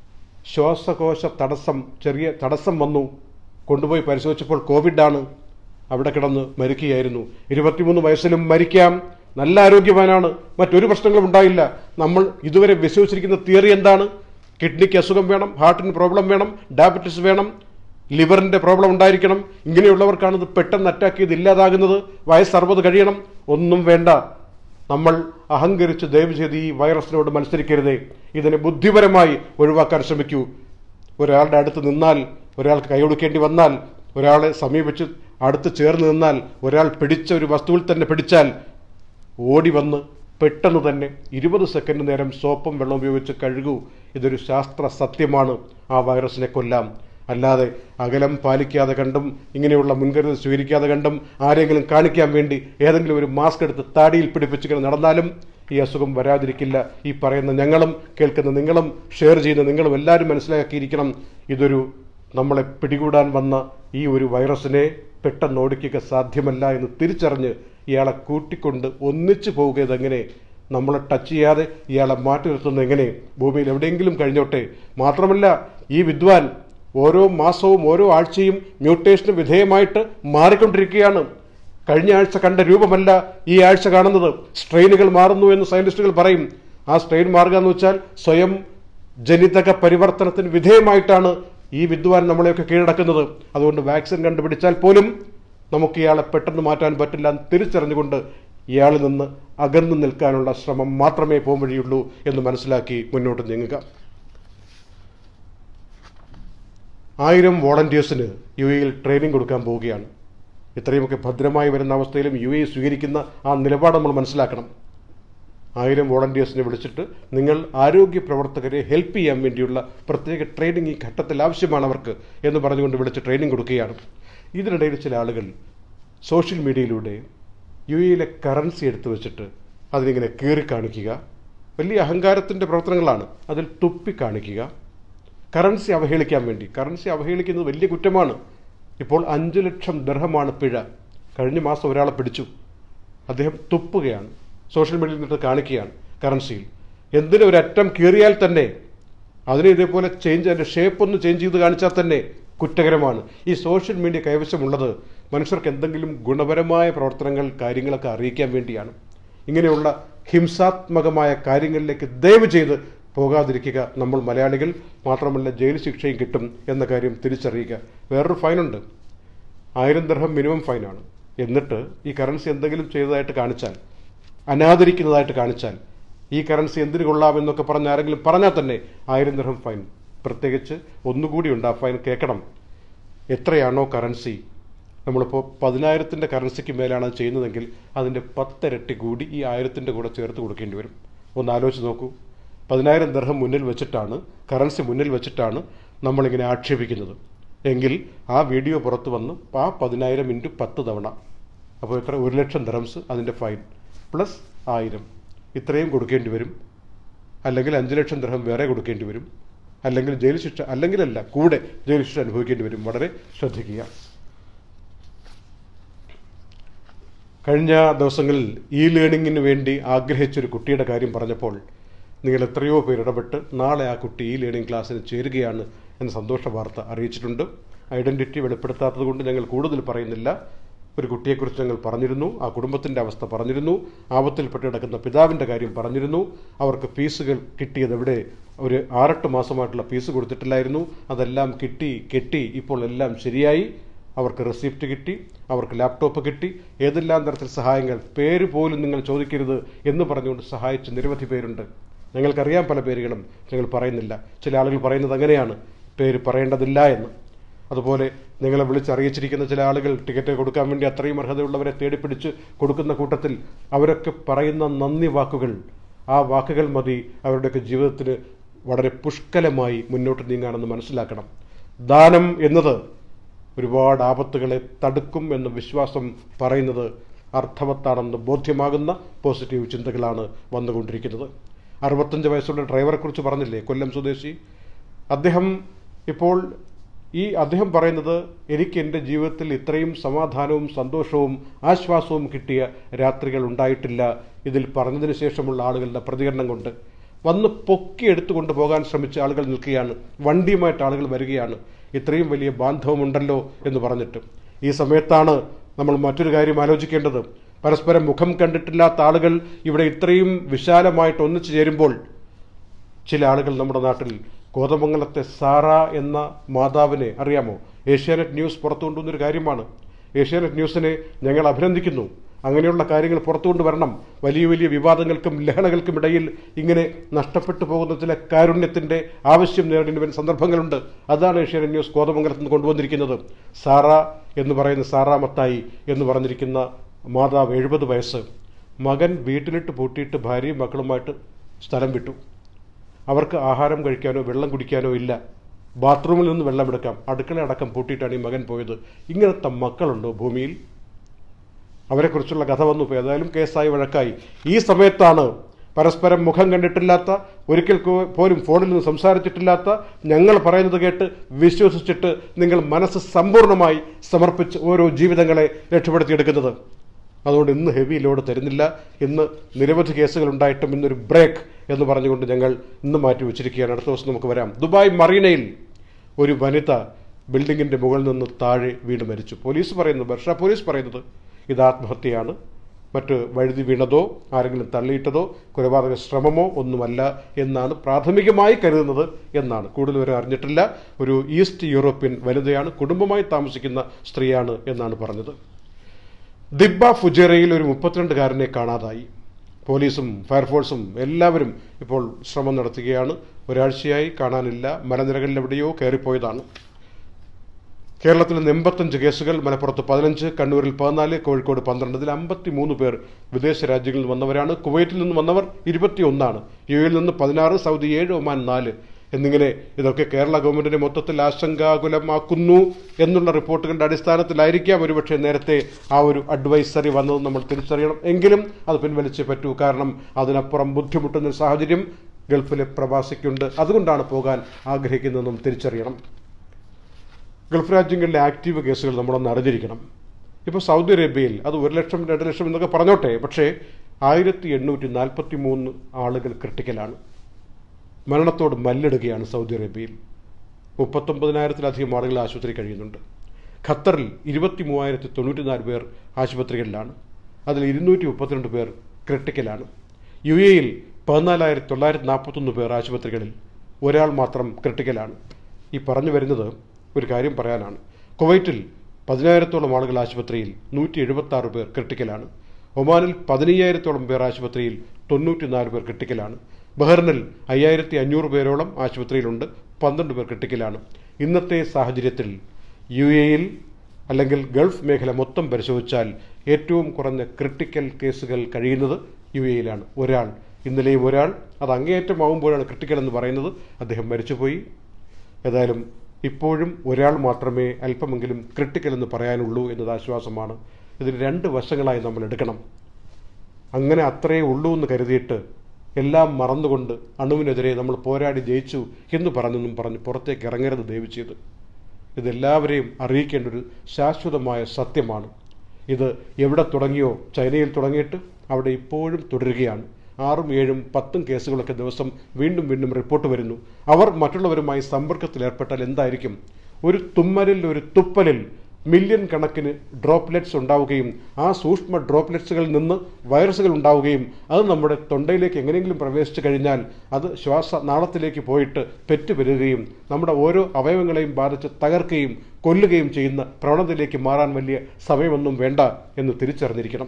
ശ്വാസകോശ തടസ്സം ചെറിയ തടസ്സം വന്നു കൊണ്ടുപോയി പരിശോധിച്ചപ്പോൾ കോവിഡാണ് അവിടെ കിടന്ന് മരിക്കുകയായിരുന്നു ഇരുപത്തിമൂന്ന് വയസ്സിലും മരിക്കാം നല്ല ആരോഗ്യവാനാണ് മറ്റൊരു പ്രശ്നങ്ങളും ഉണ്ടായില്ല നമ്മൾ ഇതുവരെ വിശ്വസിച്ചിരിക്കുന്ന തിയറി എന്താണ് കിഡ്നിക്ക് അസുഖം വേണം ഹാർട്ടിന് പ്രോബ്ലം വേണം ഡയബറ്റിസ് വേണം ലിവറിന്റെ പ്രോബ്ലം ഉണ്ടായിരിക്കണം ഇങ്ങനെയുള്ളവർക്കാണ് ഇത് പെട്ടെന്ന് അറ്റാക്ക് ചെയ്ത് ഇല്ലാതാകുന്നത് വയസ്സ് അറുപത് കഴിയണം ഒന്നും വേണ്ട നമ്മൾ അഹങ്കരിച്ച് ദയവ് ചെയ്ത് ഈ വൈറസിനോട് മത്സരിക്കരുതേ ഇതിനെ ബുദ്ധിപരമായി ഒഴിവാക്കാൻ ശ്രമിക്കൂ ഒരാളുടെ അടുത്ത് നിന്നാൽ ഒരാൾക്ക് കൈയൊടുക്കേണ്ടി വന്നാൽ ഒരാളെ സമീപിച്ച് അടുത്ത് ചേർന്ന് നിന്നാൽ ഒരാൾ പിടിച്ച ഒരു വസ്തുവിൽ തന്നെ പിടിച്ചാൽ ഓടി വന്ന് പെട്ടെന്ന് തന്നെ ഇരുപത് സെക്കൻഡ് നേരം സോപ്പും വെള്ളം ഉപയോഗിച്ച് കഴുകൂ ഇതൊരു ശാസ്ത്ര സത്യമാണ് ആ വൈറസിനെ കൊല്ലാം അല്ലാതെ അകലം പാലിക്കാതെ കണ്ടും ഇങ്ങനെയുള്ള മുൻകരുതൽ സ്വീകരിക്കാതെ കണ്ടും ആരെങ്കിലും കാണിക്കാൻ വേണ്ടി ഏതെങ്കിലും ഒരു മാസ്ക് എടുത്ത് താടിയിൽ പിടിപ്പിച്ചിങ്ങനെ നടന്നാലും ഈ അസുഖം വരാതിരിക്കില്ല ഈ പറയുന്ന ഞങ്ങളും കേൾക്കുന്ന നിങ്ങളും ഷെയർ ചെയ്യുന്ന നിങ്ങളും എല്ലാവരും മനസ്സിലാക്കിയിരിക്കണം ഇതൊരു നമ്മളെ പിടികൂടാൻ വന്ന ഈ ഒരു വൈറസിനെ പെട്ടെന്ന് ഓടിക്കുക സാധ്യമല്ല എന്ന് തിരിച്ചറിഞ്ഞ് ഇയാളെ കൂട്ടിക്കൊണ്ട് ഒന്നിച്ചു പോവുക ഇതെങ്ങനെ നമ്മളെ ടച്ച് ചെയ്യാതെ ഇയാളെ മാറ്റി നിർത്തുന്നത് എങ്ങനെ ഭൂമിയിൽ എവിടെയെങ്കിലും കഴിഞ്ഞോട്ടെ മാത്രമല്ല ഈ വിദ്വാൻ ഓരോ മാസവും ഓരോ ആഴ്ചയും മ്യൂട്ടേഷന് വിധേയമായിട്ട് മാറിക്കൊണ്ടിരിക്കുകയാണ് കഴിഞ്ഞ ആഴ്ച കണ്ട രൂപമല്ല ഈ ആഴ്ച കാണുന്നത് സ്ട്രെയിനുകൾ മാറുന്നു എന്ന് സയന്റിസ്റ്റുകൾ പറയും ആ സ്ട്രെയിൻ മാറുക എന്ന് വെച്ചാൽ സ്വയം ജനിതക പരിവർത്തനത്തിന് വിധേയമായിട്ടാണ് ഈ വിദ്വാൻ നമ്മളെയൊക്കെ കീഴടക്കുന്നത് അതുകൊണ്ട് വാക്സിൻ കണ്ടുപിടിച്ചാൽ പോലും നമുക്ക് ഇയാളെ പെട്ടെന്ന് മാറ്റാൻ പറ്റില്ല എന്ന് തിരിച്ചറിഞ്ഞുകൊണ്ട് ഇയാളിൽ നിന്ന് അകന്നു നിൽക്കാനുള്ള ശ്രമം മാത്രമേ പോംവഴിയുള്ളൂ എന്ന് മനസ്സിലാക്കി മുന്നോട്ട് നീങ്ങുക ആയിരം വോളണ്ടിയേഴ്സിന് യു എയിൽ ട്രെയിനിങ് കൊടുക്കാൻ പോവുകയാണ് ഇത്രയുമൊക്കെ ഭദ്രമായി വരുന്ന അവസ്ഥയിലും യു എ സ്വീകരിക്കുന്ന ആ നിലപാട് നമ്മൾ മനസ്സിലാക്കണം ആയിരം വോളണ്ടിയേഴ്സിനെ വിളിച്ചിട്ട് നിങ്ങൾ ആരോഗ്യ പ്രവർത്തകരെ ഹെൽപ്പ് ചെയ്യാൻ വേണ്ടിയുള്ള പ്രത്യേക ട്രെയിനിങ് ഈ ഘട്ടത്തിൽ ആവശ്യമാണ് അവർക്ക് എന്ന് പറഞ്ഞുകൊണ്ട് വിളിച്ച് ട്രെയിനിങ് കൊടുക്കുകയാണ് ഇതിനിടയിൽ ചില ആളുകൾ സോഷ്യൽ മീഡിയയിലൂടെ യു എയിലെ കറൻസി എടുത്തു വെച്ചിട്ട് അതിനിങ്ങനെ കീറി കാണിക്കുക വലിയ അഹങ്കാരത്തിൻ്റെ പ്രവർത്തനങ്ങളാണ് അതിൽ തുപ്പി കാണിക്കുക കറൻസി അവഹേളിക്കാൻ വേണ്ടി കറൻസി അവഹേളിക്കുന്നത് വലിയ കുറ്റമാണ് ഇപ്പോൾ അഞ്ച് ലക്ഷം ദർഹമാണ് പിഴ കഴിഞ്ഞ മാസം ഒരാളെ പിടിച്ചു അദ്ദേഹം തുപ്പുകയാണ് സോഷ്യൽ മീഡിയയിൽ നിന്നിട്ട് കാണിക്കുകയാണ് കറൻസിയിൽ എന്തിനും ഒരു അറ്റം കീറിയാൽ തന്നെ അതിനെ ഇതേപോലെ ചേഞ്ച് അതിൻ്റെ ഷേപ്പ് ഒന്ന് ചേഞ്ച് ചെയ്ത് കാണിച്ചാൽ തന്നെ കുറ്റകരമാണ് ഈ സോഷ്യൽ മീഡിയ കൈവശമുള്ളത് മനുഷ്യർക്ക് എന്തെങ്കിലും ഗുണപരമായ പ്രവർത്തനങ്ങൾ കാര്യങ്ങളൊക്കെ അറിയിക്കാൻ വേണ്ടിയാണ് ഇങ്ങനെയുള്ള ഹിംസാത്മകമായ കാര്യങ്ങളിലേക്ക് ദയവ് ചെയ്ത് പോകാതിരിക്കുക നമ്മൾ മലയാളികൾ മാത്രമല്ല ജയിൽ ശിക്ഷയും കിട്ടും എന്ന കാര്യം തിരിച്ചറിയുക വേറൊരു ഫൈനുണ്ട് ആയിരം ദർഹം മിനിമം ഫൈനാണ് എന്നിട്ട് ഈ കറൻസി എന്തെങ്കിലും ചെയ്തതായിട്ട് കാണിച്ചാൽ അനാദരിക്കുന്നതായിട്ട് കാണിച്ചാൽ ഈ കറൻസി എന്തിനു കൊള്ളാമെന്നൊക്കെ പറഞ്ഞ് ആരെങ്കിലും പറഞ്ഞാൽ തന്നെ ആയിരം ദർഹം ഫൈൻ പ്രത്യേകിച്ച് ഒന്നുകൂടിയുണ്ട് ആ ഫൈൻ കേൾക്കണം എത്രയാണോ കറൻസി നമ്മളിപ്പോൾ പതിനായിരത്തിൻ്റെ കറൻസിക്ക് മേലാണ് അത് ചെയ്യുന്നതെങ്കിൽ അതിൻ്റെ പത്തിരട്ടി കൂടി ഈ ആയിരത്തിൻ്റെ കൂടെ ചേർത്ത് കൊടുക്കേണ്ടി വരും ഒന്ന് ആലോചിച്ച് നോക്കൂ പതിനായിരം ദർഹം മുന്നിൽ വെച്ചിട്ടാണ് കറൻസി മുന്നിൽ വെച്ചിട്ടാണ് നമ്മളിങ്ങനെ ആക്ഷേപിക്കുന്നത് എങ്കിൽ ആ വീഡിയോ പുറത്ത് വന്ന് ആ പതിനായിരം ഇൻറ്റു പത്ത് തവണ അപ്പോൾ എത്ര ഒരു ലക്ഷം ദർഹംസ് അതിൻ്റെ ഫൈൻ പ്ലസ് ആയിരം ഇത്രയും കൊടുക്കേണ്ടി വരും അല്ലെങ്കിൽ അഞ്ച് ലക്ഷം ദർഹം വേറെ കൊടുക്കേണ്ടി വരും അല്ലെങ്കിൽ ജയിൽ ശിക്ഷ അല്ലെങ്കിലല്ല കൂടെ ജയിൽ ശിക്ഷ അനുഭവിക്കേണ്ടി വരും വളരെ ശ്രദ്ധിക്കുക കഴിഞ്ഞ ദിവസങ്ങളിൽ ഇ ലേണിങ്ങിന് വേണ്ടി ആഗ്രഹിച്ചൊരു കുട്ടിയുടെ കാര്യം പറഞ്ഞപ്പോൾ നിങ്ങൾ എത്രയോ പേർ ഇടപെട്ട് നാളെ ആ കുട്ടി ഈ ലേണിംഗ് ക്ലാസ്സിന് ചേരുകയാണ് എന്ന സന്തോഷ വാർത്ത അറിയിച്ചിട്ടുണ്ട് ഐഡൻറ്റിറ്റി വെളിപ്പെടുത്താത്തത് കൊണ്ട് ഞങ്ങൾ കൂടുതൽ പറയുന്നില്ല ഒരു കുട്ടിയെക്കുറിച്ച് ഞങ്ങൾ പറഞ്ഞിരുന്നു ആ കുടുംബത്തിൻ്റെ അവസ്ഥ പറഞ്ഞിരുന്നു ആപത്തിൽപ്പെട്ട് കിടക്കുന്ന പിതാവിൻ്റെ കാര്യം പറഞ്ഞിരുന്നു അവർക്ക് ഫീസുകൾ കിട്ടിയത് എവിടെ ഒരു ആറെട്ട് മാസമായിട്ടുള്ള ഫീസ് കൊടുത്തിട്ടില്ലായിരുന്നു അതെല്ലാം കിട്ടി കെട്ടി ഇപ്പോൾ എല്ലാം ശരിയായി അവർക്ക് റെസിപ്റ്റ് കിട്ടി അവർക്ക് ലാപ്ടോപ്പ് കിട്ടി ഏതെല്ലാം തരത്തിൽ സഹായങ്ങൾ പേര് പോലും നിങ്ങൾ ചോദിക്കരുത് എന്ന് പറഞ്ഞുകൊണ്ട് സഹായിച്ച നിരവധി പേരുണ്ട് ഞങ്ങൾക്കറിയാം പല പേരുകളും ഞങ്ങൾ പറയുന്നില്ല ചില ആളുകൾ പറയുന്നത് അങ്ങനെയാണ് പേര് പറയേണ്ടതില്ല എന്ന് അതുപോലെ നിങ്ങളെ വിളിച്ചറിയിച്ചിരിക്കുന്ന ചില ആളുകൾ ടിക്കറ്റ് കൊടുക്കാൻ വേണ്ടി അത്രയും അർഹതയുള്ളവരെ തേടിപ്പിടിച്ച് കൊടുക്കുന്ന കൂട്ടത്തിൽ അവരൊക്കെ പറയുന്ന നന്ദി വാക്കുകൾ ആ വാക്കുകൾ മതി അവരുടെയൊക്കെ ജീവിതത്തിന് വളരെ പുഷ്കലമായി മുന്നോട്ട് നീങ്ങാനെന്ന് മനസ്സിലാക്കണം ദാനം എന്നത് ഒരുപാട് ആപത്തുകളെ തടുക്കും എന്ന വിശ്വാസം പറയുന്നത് അർത്ഥവത്താണെന്ന് ബോധ്യമാകുന്ന പോസിറ്റീവ് ചിന്തകളാണ് വന്നുകൊണ്ടിരിക്കുന്നത് അറുപത്തഞ്ച് വയസ്സുള്ള ഡ്രൈവറെക്കുറിച്ച് പറഞ്ഞില്ലേ കൊല്ലം സ്വദേശി അദ്ദേഹം ഇപ്പോൾ ഈ അദ്ദേഹം പറയുന്നത് എനിക്ക് എൻ്റെ ജീവിതത്തിൽ ഇത്രയും സമാധാനവും സന്തോഷവും ആശ്വാസവും കിട്ടിയ രാത്രികൾ ഉണ്ടായിട്ടില്ല ഇതിൽ പറഞ്ഞതിന് ശേഷമുള്ള ആളുകളുടെ പ്രതികരണം കൊണ്ട് വന്ന് പൊക്കി എടുത്തുകൊണ്ട് പോകാൻ ശ്രമിച്ച ആളുകൾ നിൽക്കുകയാണ് വണ്ടിയുമായിട്ട് ആളുകൾ വരികയാണ് ഇത്രയും വലിയ ബാന്ധവമുണ്ടല്ലോ എന്ന് പറഞ്ഞിട്ട് ഈ സമയത്താണ് നമ്മൾ മറ്റൊരു കാര്യം ആലോചിക്കേണ്ടത് പരസ്പരം മുഖം കണ്ടിട്ടില്ലാത്ത ആളുകൾ ഇവിടെ ഇത്രയും വിശാലമായിട്ട് ഒന്നിച്ചു ചേരുമ്പോൾ ചില ആളുകൾ നമ്മുടെ നാട്ടിൽ കോതമംഗലത്തെ സാറ എന്ന മാതാവിനെ അറിയാമോ ഏഷ്യാനെറ്റ് ന്യൂസ് പുറത്തു കൊണ്ടുവന്നൊരു കാര്യമാണ് ഏഷ്യാനെറ്റ് ന്യൂസിനെ ഞങ്ങൾ അഭിനന്ദിക്കുന്നു അങ്ങനെയുള്ള കാര്യങ്ങൾ പുറത്തു കൊണ്ടുവരണം വലിയ വലിയ വിവാദങ്ങൾക്കും ലഹളകൾക്കും ഇടയിൽ ഇങ്ങനെ നഷ്ടപ്പെട്ടു പോകുന്ന ചില കാരുണ്യത്തിന്റെ ആവശ്യം നേടേണ്ടി വരുന്ന സന്ദർഭങ്ങളുണ്ട് അതാണ് ഏഷ്യാനെറ്റ് ന്യൂസ് കോതമംഗലത്ത് നിന്ന് കൊണ്ടുവന്നിരിക്കുന്നത് സാറ എന്ന് പറയുന്ന സാറാ മത്തായി എന്ന് പറഞ്ഞിരിക്കുന്ന മാതാവ് എഴുപത് വയസ്സ് മകൻ വീട്ടിലിട്ട് പൂട്ടിയിട്ട് ഭാര്യയും മക്കളുമായിട്ട് സ്ഥലം വിട്ടു അവർക്ക് ആഹാരം കഴിക്കാനോ വെള്ളം കുടിക്കാനോ ഇല്ല ബാത്റൂമിൽ നിന്ന് വെള്ളമെടുക്കാം അടുക്കള അടക്കം പൂട്ടിയിട്ടാണ് ഈ മകൻ പോയത് ഇങ്ങനത്തെ മക്കളുണ്ടോ ഭൂമിയിൽ അവരെക്കുറിച്ചുള്ള കഥ വന്നു ഇപ്പോൾ ഏതായാലും കേസായി വഴക്കായി ഈ സമയത്താണ് പരസ്പരം മുഖം കണ്ടിട്ടില്ലാത്ത ഒരിക്കൽ കോ- പോലും ഫോണിൽ നിന്ന് സംസാരിച്ചിട്ടില്ലാത്ത ഞങ്ങൾ പറയുന്നത് കേട്ട് വിശ്വസിച്ചിട്ട് നിങ്ങൾ മനസ്സ് സമ്പൂർണ്ണമായി സമർപ്പിച്ച് ഓരോ ജീവിതങ്ങളെ രക്ഷപ്പെടുത്തിയെടുക്കുന്നത് അതുകൊണ്ട് ഇന്ന് ഹെവി ലോഡ് തരുന്നില്ല ഇന്ന് നിരവധി കേസുകൾ ഉണ്ടായിട്ടും ഇന്നൊരു ബ്രേക്ക് എന്ന് പറഞ്ഞുകൊണ്ട് ഞങ്ങൾ ഇന്ന് മാറ്റി വെച്ചിരിക്കുകയാണ് അടുത്ത ദിവസം നമുക്ക് വരാം ദുബായ് മറീനയിൽ ഒരു വനിത ബിൽഡിങ്ങിന്റെ മുകളിൽ നിന്ന് താഴെ വീണ് മരിച്ചു പോലീസ് പറയുന്നത് ബർഷ പോലീസ് പറയുന്നത് ഇത് ആത്മഹത്യയാണ് മറ്റ് വഴുതി വീണതോ ആരെങ്കിലും തള്ളിയിട്ടതോ കൊലപാതക ശ്രമമോ ഒന്നുമല്ല എന്നാണ് പ്രാഥമികമായി കരുതുന്നത് എന്നാണ് കൂടുതൽ വരെ അറിഞ്ഞിട്ടില്ല ഒരു ഈസ്റ്റ് യൂറോപ്യൻ വനിതയാണ് കുടുംബമായി താമസിക്കുന്ന സ്ത്രീയാണ് എന്നാണ് പറഞ്ഞത് ദിബ്ബ ഫുജേറയിൽ ഒരു മുപ്പത്തിരണ്ടുകാരനെ കാണാതായി പോലീസും ഫയർഫോഴ്സും എല്ലാവരും ഇപ്പോൾ ശ്രമം നടത്തുകയാണ് ഒരാഴ്ചയായി കാണാനില്ല മലനിരകളിൽ എവിടെയോ കയറിപ്പോയതാണ് കേരളത്തിൽ നിന്ന് എൺപത്തഞ്ച് കേസുകൾ മലപ്പുറത്ത് പതിനഞ്ച് കണ്ണൂരിൽ പതിനാല് കോഴിക്കോട് പന്ത്രണ്ട് ഇതിൽ അമ്പത്തി മൂന്ന് പേർ വിദേശ രാജ്യങ്ങളിൽ നിന്ന് വന്നവരാണ് കുവൈറ്റിൽ നിന്ന് വന്നവർ ഇരുപത്തിയൊന്നാണ് യു എയിൽ നിന്ന് പതിനാറ് സൗദി ഏഴ് ഒമാൻ നാല് എന്നിങ്ങനെ ഇതൊക്കെ കേരള ഗവൺമെന്റിനെ മൊത്തത്തിൽ ആശങ്കാകുലമാക്കുന്നു എന്നുള്ള റിപ്പോർട്ടുകളുടെ അടിസ്ഥാനത്തിലായിരിക്കാം ഒരുപക്ഷെ നേരത്തെ ആ ഒരു അഡ്വൈസറി വന്നത് നമ്മൾ തിരിച്ചറിയണം എങ്കിലും അത് പിൻവലിച്ചേ പറ്റൂ കാരണം അതിനപ്പുറം ബുദ്ധിമുട്ടുന്ന ഒരു സാഹചര്യം ഗൾഫിലെ പ്രവാസിക്കുണ്ട് അതുകൊണ്ടാണ് പോകാൻ ആഗ്രഹിക്കുന്നതെന്നും തിരിച്ചറിയണം ഗൾഫ് രാജ്യങ്ങളിലെ ആക്റ്റീവ് കേസുകൾ നമ്മളൊന്ന് അറിഞ്ഞിരിക്കണം ഇപ്പോൾ സൗദി അറേബ്യയിൽ അത് ഒരു ലക്ഷം രണ്ട് ലക്ഷം എന്നൊക്കെ പറഞ്ഞോട്ടെ പക്ഷേ ആയിരത്തി എണ്ണൂറ്റി നാൽപ്പത്തി മൂന്ന് ആളുകൾ ക്രിട്ടിക്കലാണ് മരണത്തോട് മല്ലിടുകയാണ് സൗദി അറേബ്യയിൽ മുപ്പത്തൊമ്പതിനായിരത്തിലധികം ആളുകൾ ആശുപത്രി കഴിയുന്നുണ്ട് ഖത്തറിൽ ഇരുപത്തി മൂവായിരത്തി തൊണ്ണൂറ്റിനാല് പേർ ആശുപത്രികളിലാണ് അതിൽ ഇരുന്നൂറ്റി മുപ്പത്തിരണ്ട് പേർ ക്രിട്ടിക്കലാണ് യു എയിൽ പതിനാലായിരത്തി തൊള്ളായിരത്തി നാൽപ്പത്തൊന്ന് പേർ ആശുപത്രികളിൽ ഒരാൾ മാത്രം ക്രിട്ടിക്കലാണ് ഈ പറഞ്ഞു വരുന്നത് ഒരു കാര്യം പറയാനാണ് കുവൈറ്റിൽ പതിനായിരത്തോളം ആളുകൾ ആശുപത്രിയിൽ നൂറ്റി എഴുപത്തി ആറ് പേർ ക്രിട്ടിക്കലാണ് ഒമാനിൽ പതിനയ്യായിരത്തോളം പേർ ആശുപത്രിയിൽ തൊണ്ണൂറ്റിനാല് പേർ ക്രിട്ടിക്കലാണ് ബഹ്റിനിൽ അയ്യായിരത്തി അഞ്ഞൂറ് പേരോളം ആശുപത്രിയിലുണ്ട് പന്ത്രണ്ട് പേർ ക്രിട്ടിക്കലാണ് ഇന്നത്തെ സാഹചര്യത്തിൽ യു എയിൽ അല്ലെങ്കിൽ ഗൾഫ് മേഖല മൊത്തം പരിശോധിച്ചാൽ ഏറ്റവും കുറഞ്ഞ ക്രിട്ടിക്കൽ കേസുകൾ കഴിയുന്നത് യു എയിലാണ് ഒരാൾ ഇന്നലെയും ഒരാൾ അത് അങ്ങേയറ്റമാവുമ്പോഴാണ് ക്രിട്ടിക്കൽ എന്ന് പറയുന്നത് അദ്ദേഹം മരിച്ചുപോയി ഏതായാലും ഇപ്പോഴും ഒരാൾ മാത്രമേ അല്പമെങ്കിലും ക്രിട്ടിക്കൽ എന്ന് പറയാനുള്ളൂ എന്നത് ആശ്വാസമാണ് ഇതിന് രണ്ട് വശങ്ങളായി നമ്മൾ എടുക്കണം അങ്ങനെ അത്രയേ ഉള്ളൂ എന്ന് കരുതിയിട്ട് എല്ലാം മറന്നുകൊണ്ട് അണുവിനെതിരെ നമ്മൾ പോരാടി ജയിച്ചു എന്ന് പറഞ്ഞെന്നും പറഞ്ഞ് പുറത്തേക്ക് ഇറങ്ങരുത് ദയവ് ചെയ്ത് ഇതെല്ലാവരെയും അറിയിക്കേണ്ട ഒരു ശാശ്വതമായ സത്യമാണ് ഇത് എവിടെ തുടങ്ങിയോ ചൈനയിൽ തുടങ്ങിയിട്ട് അവിടെ ഇപ്പോഴും തുടരുകയാണ് ആറും ഏഴും പത്തും കേസുകളൊക്കെ ദിവസം വീണ്ടും വീണ്ടും റിപ്പോർട്ട് വരുന്നു അവർ മറ്റുള്ളവരുമായി സമ്പർക്കത്തിൽ ഏർപ്പെട്ടാൽ എന്തായിരിക്കും ഒരു തുമ്മലിൽ ഒരു തുപ്പലിൽ മില്യൺ കണക്കിന് ഡ്രോപ്ലെറ്റ്സ് ഉണ്ടാവുകയും ആ സൂക്ഷ്മ ഡ്രോപ്ലെറ്റ്സുകളിൽ നിന്ന് വൈറസുകൾ ഉണ്ടാവുകയും അത് നമ്മുടെ തൊണ്ടയിലേക്ക് എങ്ങനെയെങ്കിലും പ്രവേശിച്ചു കഴിഞ്ഞാൽ അത് ശ്വാസനാളത്തിലേക്ക് പോയിട്ട് പെറ്റുപെരുകയും നമ്മുടെ ഓരോ അവയവങ്ങളെയും ബാധിച്ച് തകർക്കുകയും കൊല്ലുകയും ചെയ്യുന്ന പ്രവണതയിലേക്ക് മാറാൻ വലിയ സമയമൊന്നും വേണ്ട എന്ന് തിരിച്ചറിഞ്ഞിരിക്കണം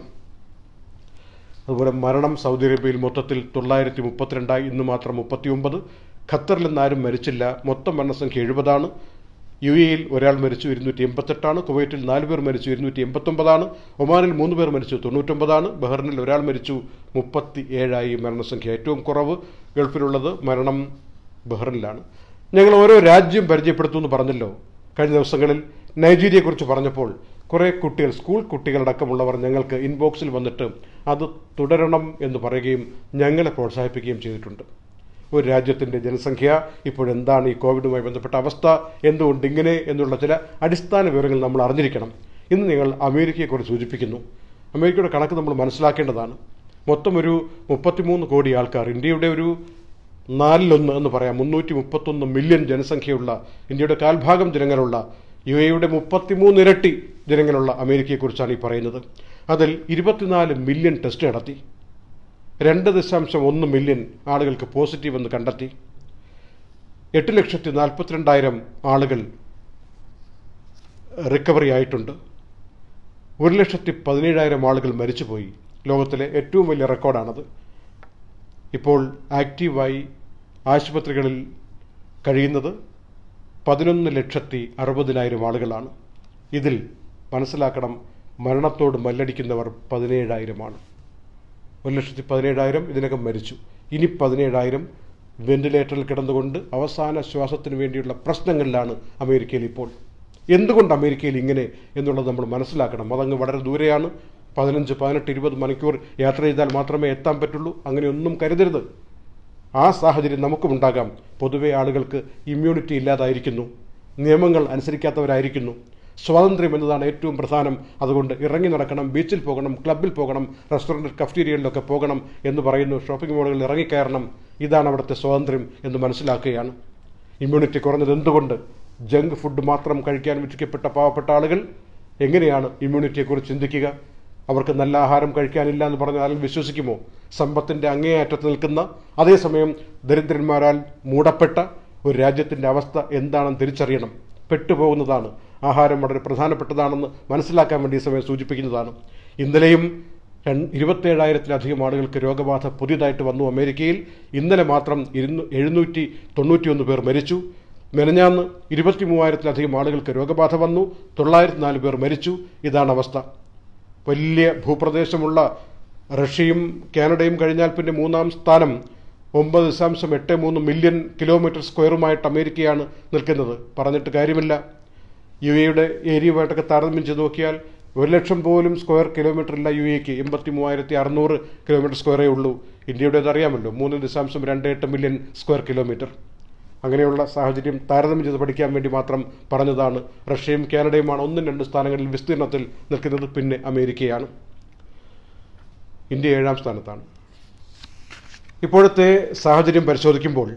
അതുപോലെ മരണം സൗദി അറേബ്യയിൽ മൊത്തത്തിൽ തൊള്ളായിരത്തി മുപ്പത്തിരണ്ടായി ഇന്ന് മാത്രം മുപ്പത്തിയൊമ്പത് ഖത്തറിൽ നിന്ന് ആരും മരിച്ചില്ല മൊത്തം മരണസംഖ്യ എഴുപതാണ് യു എയിൽ ഒരാൾ മരിച്ചു ഇരുന്നൂറ്റി എൺപത്തെട്ടാണ് കുവൈറ്റിൽ നാല് പേർ മരിച്ചു ഇരുന്നൂറ്റി എൺപത്തൊമ്പതാണ് ഒമാനിൽ മൂന്ന് പേർ മരിച്ചു തൊണ്ണൂറ്റൊമ്പതാണ് ബഹ്റിനിൽ ഒരാൾ മരിച്ചു മുപ്പത്തി ഏഴായി മരണസംഖ്യ ഏറ്റവും കുറവ് ഗൾഫിലുള്ളത് മരണം ബഹ്റിനിലാണ് ഞങ്ങൾ ഓരോ രാജ്യം പരിചയപ്പെടുത്തുമെന്ന് പറഞ്ഞല്ലോ കഴിഞ്ഞ ദിവസങ്ങളിൽ നൈജീരിയയെക്കുറിച്ച് പറഞ്ഞപ്പോൾ കുറേ കുട്ടികൾ സ്കൂൾ കുട്ടികളടക്കമുള്ളവർ ഞങ്ങൾക്ക് ഇൻബോക്സിൽ വന്നിട്ട് അത് തുടരണം എന്ന് പറയുകയും ഞങ്ങളെ പ്രോത്സാഹിപ്പിക്കുകയും ചെയ്തിട്ടുണ്ട് ഒരു രാജ്യത്തിൻ്റെ ജനസംഖ്യ ഇപ്പോഴെന്താണ് ഈ കോവിഡുമായി ബന്ധപ്പെട്ട അവസ്ഥ എന്തുകൊണ്ട് ഇങ്ങനെ എന്നുള്ള ചില അടിസ്ഥാന വിവരങ്ങൾ നമ്മൾ അറിഞ്ഞിരിക്കണം ഇന്ന് നിങ്ങൾ അമേരിക്കയെക്കുറിച്ച് സൂചിപ്പിക്കുന്നു അമേരിക്കയുടെ കണക്ക് നമ്മൾ മനസ്സിലാക്കേണ്ടതാണ് മൊത്തം ഒരു മുപ്പത്തിമൂന്ന് കോടി ആൾക്കാർ ഇന്ത്യയുടെ ഒരു നാലിലൊന്ന് എന്ന് പറയാം മുന്നൂറ്റി മുപ്പത്തൊന്ന് മില്യൺ ജനസംഖ്യയുള്ള ഇന്ത്യയുടെ കാൽഭാഗം ജനങ്ങളുള്ള യു എയുടെ മുപ്പത്തിമൂന്ന് ഇരട്ടി ജനങ്ങളുള്ള അമേരിക്കയെക്കുറിച്ചാണ് ഈ പറയുന്നത് അതിൽ ഇരുപത്തിനാല് മില്യൺ ടെസ്റ്റ് നടത്തി രണ്ട് ദശാംശം ഒന്ന് മില്യൺ ആളുകൾക്ക് പോസിറ്റീവ് എന്ന് കണ്ടെത്തി എട്ട് ലക്ഷത്തി നാൽപ്പത്തിരണ്ടായിരം ആളുകൾ റിക്കവറി ആയിട്ടുണ്ട് ഒരു ലക്ഷത്തി പതിനേഴായിരം ആളുകൾ മരിച്ചുപോയി ലോകത്തിലെ ഏറ്റവും വലിയ റെക്കോർഡാണത് ഇപ്പോൾ ആക്റ്റീവായി ആശുപത്രികളിൽ കഴിയുന്നത് പതിനൊന്ന് ലക്ഷത്തി അറുപതിനായിരം ആളുകളാണ് ഇതിൽ മനസ്സിലാക്കണം മരണത്തോട് മല്ലടിക്കുന്നവർ പതിനേഴായിരമാണ് ഒരു ലക്ഷത്തി പതിനേഴായിരം ഇതിനകം മരിച്ചു ഇനി പതിനേഴായിരം വെന്റിലേറ്ററിൽ കിടന്നുകൊണ്ട് അവസാന ശ്വാസത്തിന് വേണ്ടിയുള്ള പ്രശ്നങ്ങളിലാണ് അമേരിക്കയിൽ ഇപ്പോൾ എന്തുകൊണ്ട് അമേരിക്കയിൽ ഇങ്ങനെ എന്നുള്ളത് നമ്മൾ മനസ്സിലാക്കണം അതങ്ങ് വളരെ ദൂരെയാണ് പതിനഞ്ച് പതിനെട്ട് ഇരുപത് മണിക്കൂർ യാത്ര ചെയ്താൽ മാത്രമേ എത്താൻ പറ്റുള്ളൂ അങ്ങനെയൊന്നും കരുതരുത് ആ സാഹചര്യം നമുക്കും ഉണ്ടാകാം പൊതുവെ ആളുകൾക്ക് ഇമ്മ്യൂണിറ്റി ഇല്ലാതായിരിക്കുന്നു നിയമങ്ങൾ അനുസരിക്കാത്തവരായിരിക്കുന്നു സ്വാതന്ത്ര്യം എന്നതാണ് ഏറ്റവും പ്രധാനം അതുകൊണ്ട് ഇറങ്ങി നടക്കണം ബീച്ചിൽ പോകണം ക്ലബ്ബിൽ പോകണം റെസ്റ്റോറൻറ്റ് കഫ്റ്റീരിയകളിലൊക്കെ പോകണം എന്ന് പറയുന്നു ഷോപ്പിംഗ് മാളുകളിൽ ഇറങ്ങിക്കയറണം ഇതാണ് അവിടുത്തെ സ്വാതന്ത്ര്യം എന്ന് മനസ്സിലാക്കുകയാണ് ഇമ്മ്യൂണിറ്റി കുറഞ്ഞത് എന്തുകൊണ്ട് ജങ്ക് ഫുഡ് മാത്രം കഴിക്കാൻ വിധിക്കപ്പെട്ട പാവപ്പെട്ട ആളുകൾ എങ്ങനെയാണ് ഇമ്മ്യൂണിറ്റിയെക്കുറിച്ച് ചിന്തിക്കുക അവർക്ക് നല്ല ആഹാരം കഴിക്കാനില്ല എന്ന് പറഞ്ഞാൽ ആരും വിശ്വസിക്കുമോ സമ്പത്തിൻ്റെ അങ്ങേയറ്റത്ത് നിൽക്കുന്ന അതേസമയം ദരിദ്രന്മാരാൽ മൂടപ്പെട്ട ഒരു രാജ്യത്തിൻ്റെ അവസ്ഥ എന്താണെന്ന് തിരിച്ചറിയണം പെട്ടുപോകുന്നതാണ് ആഹാരം വളരെ പ്രധാനപ്പെട്ടതാണെന്ന് മനസ്സിലാക്കാൻ വേണ്ടി ഈ സമയം സൂചിപ്പിക്കുന്നതാണ് ഇന്നലെയും ഇരുപത്തേഴായിരത്തിലധികം ആളുകൾക്ക് രോഗബാധ പുതിയതായിട്ട് വന്നു അമേരിക്കയിൽ ഇന്നലെ മാത്രം ഇരുന്നൂ എഴുന്നൂറ്റി തൊണ്ണൂറ്റിയൊന്ന് പേർ മരിച്ചു മെനഞ്ഞാന്ന് ഇരുപത്തി മൂവായിരത്തിലധികം ആളുകൾക്ക് രോഗബാധ വന്നു തൊള്ളായിരത്തി നാല് പേർ മരിച്ചു ഇതാണ് അവസ്ഥ വലിയ ഭൂപ്രദേശമുള്ള റഷ്യയും കാനഡയും കഴിഞ്ഞാൽ പിന്നെ മൂന്നാം സ്ഥാനം ഒമ്പത് ദശാംശം എട്ട് മൂന്ന് മില്യൺ കിലോമീറ്റർ സ്ക്വയറുമായിട്ട് അമേരിക്കയാണ് നിൽക്കുന്നത് പറഞ്ഞിട്ട് കാര്യമില്ല യു എയുടെ ഏരിയയുമായിട്ടൊക്കെ താരതമ്യം ചെയ്ത് നോക്കിയാൽ ഒരു ലക്ഷം പോലും സ്ക്വയർ കിലോമീറ്റർ ഇല്ല യു എക്ക് എൺപത്തി മൂവായിരത്തി അറുന്നൂറ് കിലോമീറ്റർ സ്ക്വയറേ ഉള്ളൂ ഇന്ത്യയുടേത് അറിയാമല്ലോ മൂന്ന് ദശാംശം രണ്ട് എട്ട് മില്യൺ സ്ക്വയർ കിലോമീറ്റർ അങ്ങനെയുള്ള സാഹചര്യം താരതമ്യം ചെയ്ത് പഠിക്കാൻ വേണ്ടി മാത്രം പറഞ്ഞതാണ് റഷ്യയും കാനഡയുമാണ് ഒന്നും രണ്ട് സ്ഥാനങ്ങളിൽ വിസ്തീർണത്തിൽ നിൽക്കുന്നത് പിന്നെ അമേരിക്കയാണ് ഇന്ത്യ ഏഴാം സ്ഥാനത്താണ് ഇപ്പോഴത്തെ സാഹചര്യം പരിശോധിക്കുമ്പോൾ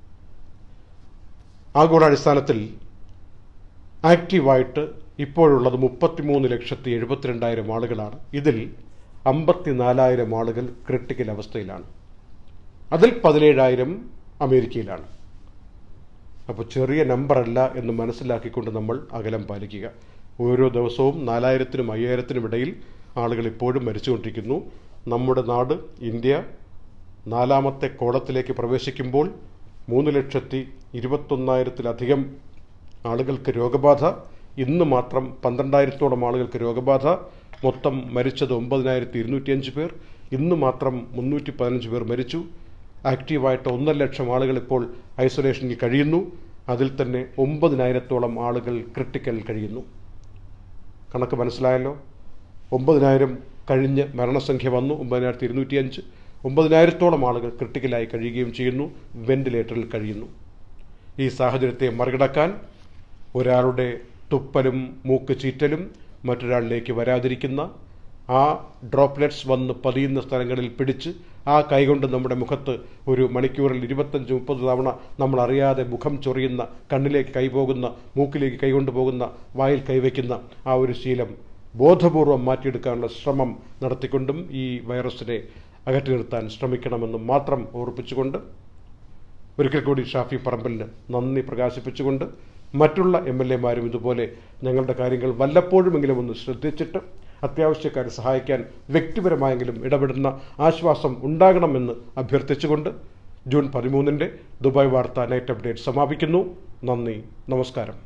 ആഗോളാടിസ്ഥാനത്തിൽ ആക്റ്റീവായിട്ട് ഇപ്പോഴുള്ളത് മുപ്പത്തിമൂന്ന് ലക്ഷത്തി എഴുപത്തിരണ്ടായിരം ആളുകളാണ് ഇതിൽ അമ്പത്തിനാലായിരം ആളുകൾ ക്രിട്ടിക്കൽ അവസ്ഥയിലാണ് അതിൽ പതിനേഴായിരം അമേരിക്കയിലാണ് അപ്പോൾ ചെറിയ നമ്പറല്ല എന്ന് മനസ്സിലാക്കിക്കൊണ്ട് നമ്മൾ അകലം പാലിക്കുക ഓരോ ദിവസവും നാലായിരത്തിനും അയ്യായിരത്തിനും ഇടയിൽ ആളുകൾ ഇപ്പോഴും മരിച്ചുകൊണ്ടിരിക്കുന്നു നമ്മുടെ നാട് ഇന്ത്യ നാലാമത്തെ കോളത്തിലേക്ക് പ്രവേശിക്കുമ്പോൾ മൂന്ന് ലക്ഷത്തി ഇരുപത്തൊന്നായിരത്തിലധികം ആളുകൾക്ക് രോഗബാധ ഇന്ന് മാത്രം പന്ത്രണ്ടായിരത്തോളം ആളുകൾക്ക് രോഗബാധ മൊത്തം മരിച്ചത് ഒമ്പതിനായിരത്തി ഇരുന്നൂറ്റിയഞ്ച് പേർ ഇന്ന് മാത്രം മുന്നൂറ്റി പതിനഞ്ച് പേർ മരിച്ചു ആക്റ്റീവായിട്ട് ഒന്നര ലക്ഷം ആളുകൾ ഇപ്പോൾ ഐസൊലേഷനിൽ കഴിയുന്നു അതിൽ തന്നെ ഒമ്പതിനായിരത്തോളം ആളുകൾ ക്രിട്ടിക്കൽ കഴിയുന്നു കണക്ക് മനസ്സിലായല്ലോ ഒമ്പതിനായിരം കഴിഞ്ഞ് മരണസംഖ്യ വന്നു ഒമ്പതിനായിരത്തി ഇരുന്നൂറ്റിയഞ്ച് ഒമ്പതിനായിരത്തോളം ആളുകൾ ക്രിട്ടിക്കലായി കഴിയുകയും ചെയ്യുന്നു വെന്റിലേറ്ററിൽ കഴിയുന്നു ഈ സാഹചര്യത്തെ മറികടക്കാൻ ഒരാളുടെ തുപ്പലും മൂക്ക് ചീറ്റലും മറ്റൊരാളിലേക്ക് വരാതിരിക്കുന്ന ആ ഡ്രോപ്ലെറ്റ്സ് വന്ന് പതിയുന്ന സ്ഥലങ്ങളിൽ പിടിച്ച് ആ കൈകൊണ്ട് നമ്മുടെ മുഖത്ത് ഒരു മണിക്കൂറിൽ ഇരുപത്തഞ്ച് മുപ്പത് തവണ നമ്മൾ അറിയാതെ മുഖം ചൊറിയുന്ന കണ്ണിലേക്ക് കൈപോകുന്ന മൂക്കിലേക്ക് കൈകൊണ്ട് പോകുന്ന വായിൽ കൈവയ്ക്കുന്ന ആ ഒരു ശീലം ബോധപൂർവം മാറ്റിയെടുക്കാനുള്ള ശ്രമം നടത്തിക്കൊണ്ടും ഈ വൈറസിനെ അകറ്റി നിർത്താൻ ശ്രമിക്കണമെന്ന് മാത്രം ഓർപ്പിച്ചുകൊണ്ട് ഒരിക്കൽ കൂടി ഷാഫി പറമ്പലിന് നന്ദി പ്രകാശിപ്പിച്ചുകൊണ്ട് മറ്റുള്ള എം എൽ എമാരും ഇതുപോലെ ഞങ്ങളുടെ കാര്യങ്ങൾ വല്ലപ്പോഴുമെങ്കിലും ഒന്ന് ശ്രദ്ധിച്ചിട്ട് അത്യാവശ്യക്കാരെ സഹായിക്കാൻ വ്യക്തിപരമായെങ്കിലും ഇടപെടുന്ന ആശ്വാസം ഉണ്ടാകണമെന്ന് അഭ്യർത്ഥിച്ചുകൊണ്ട് ജൂൺ പതിമൂന്നിൻ്റെ ദുബായ് വാർത്ത നൈറ്റ് അപ്ഡേറ്റ് സമാപിക്കുന്നു നന്ദി നമസ്കാരം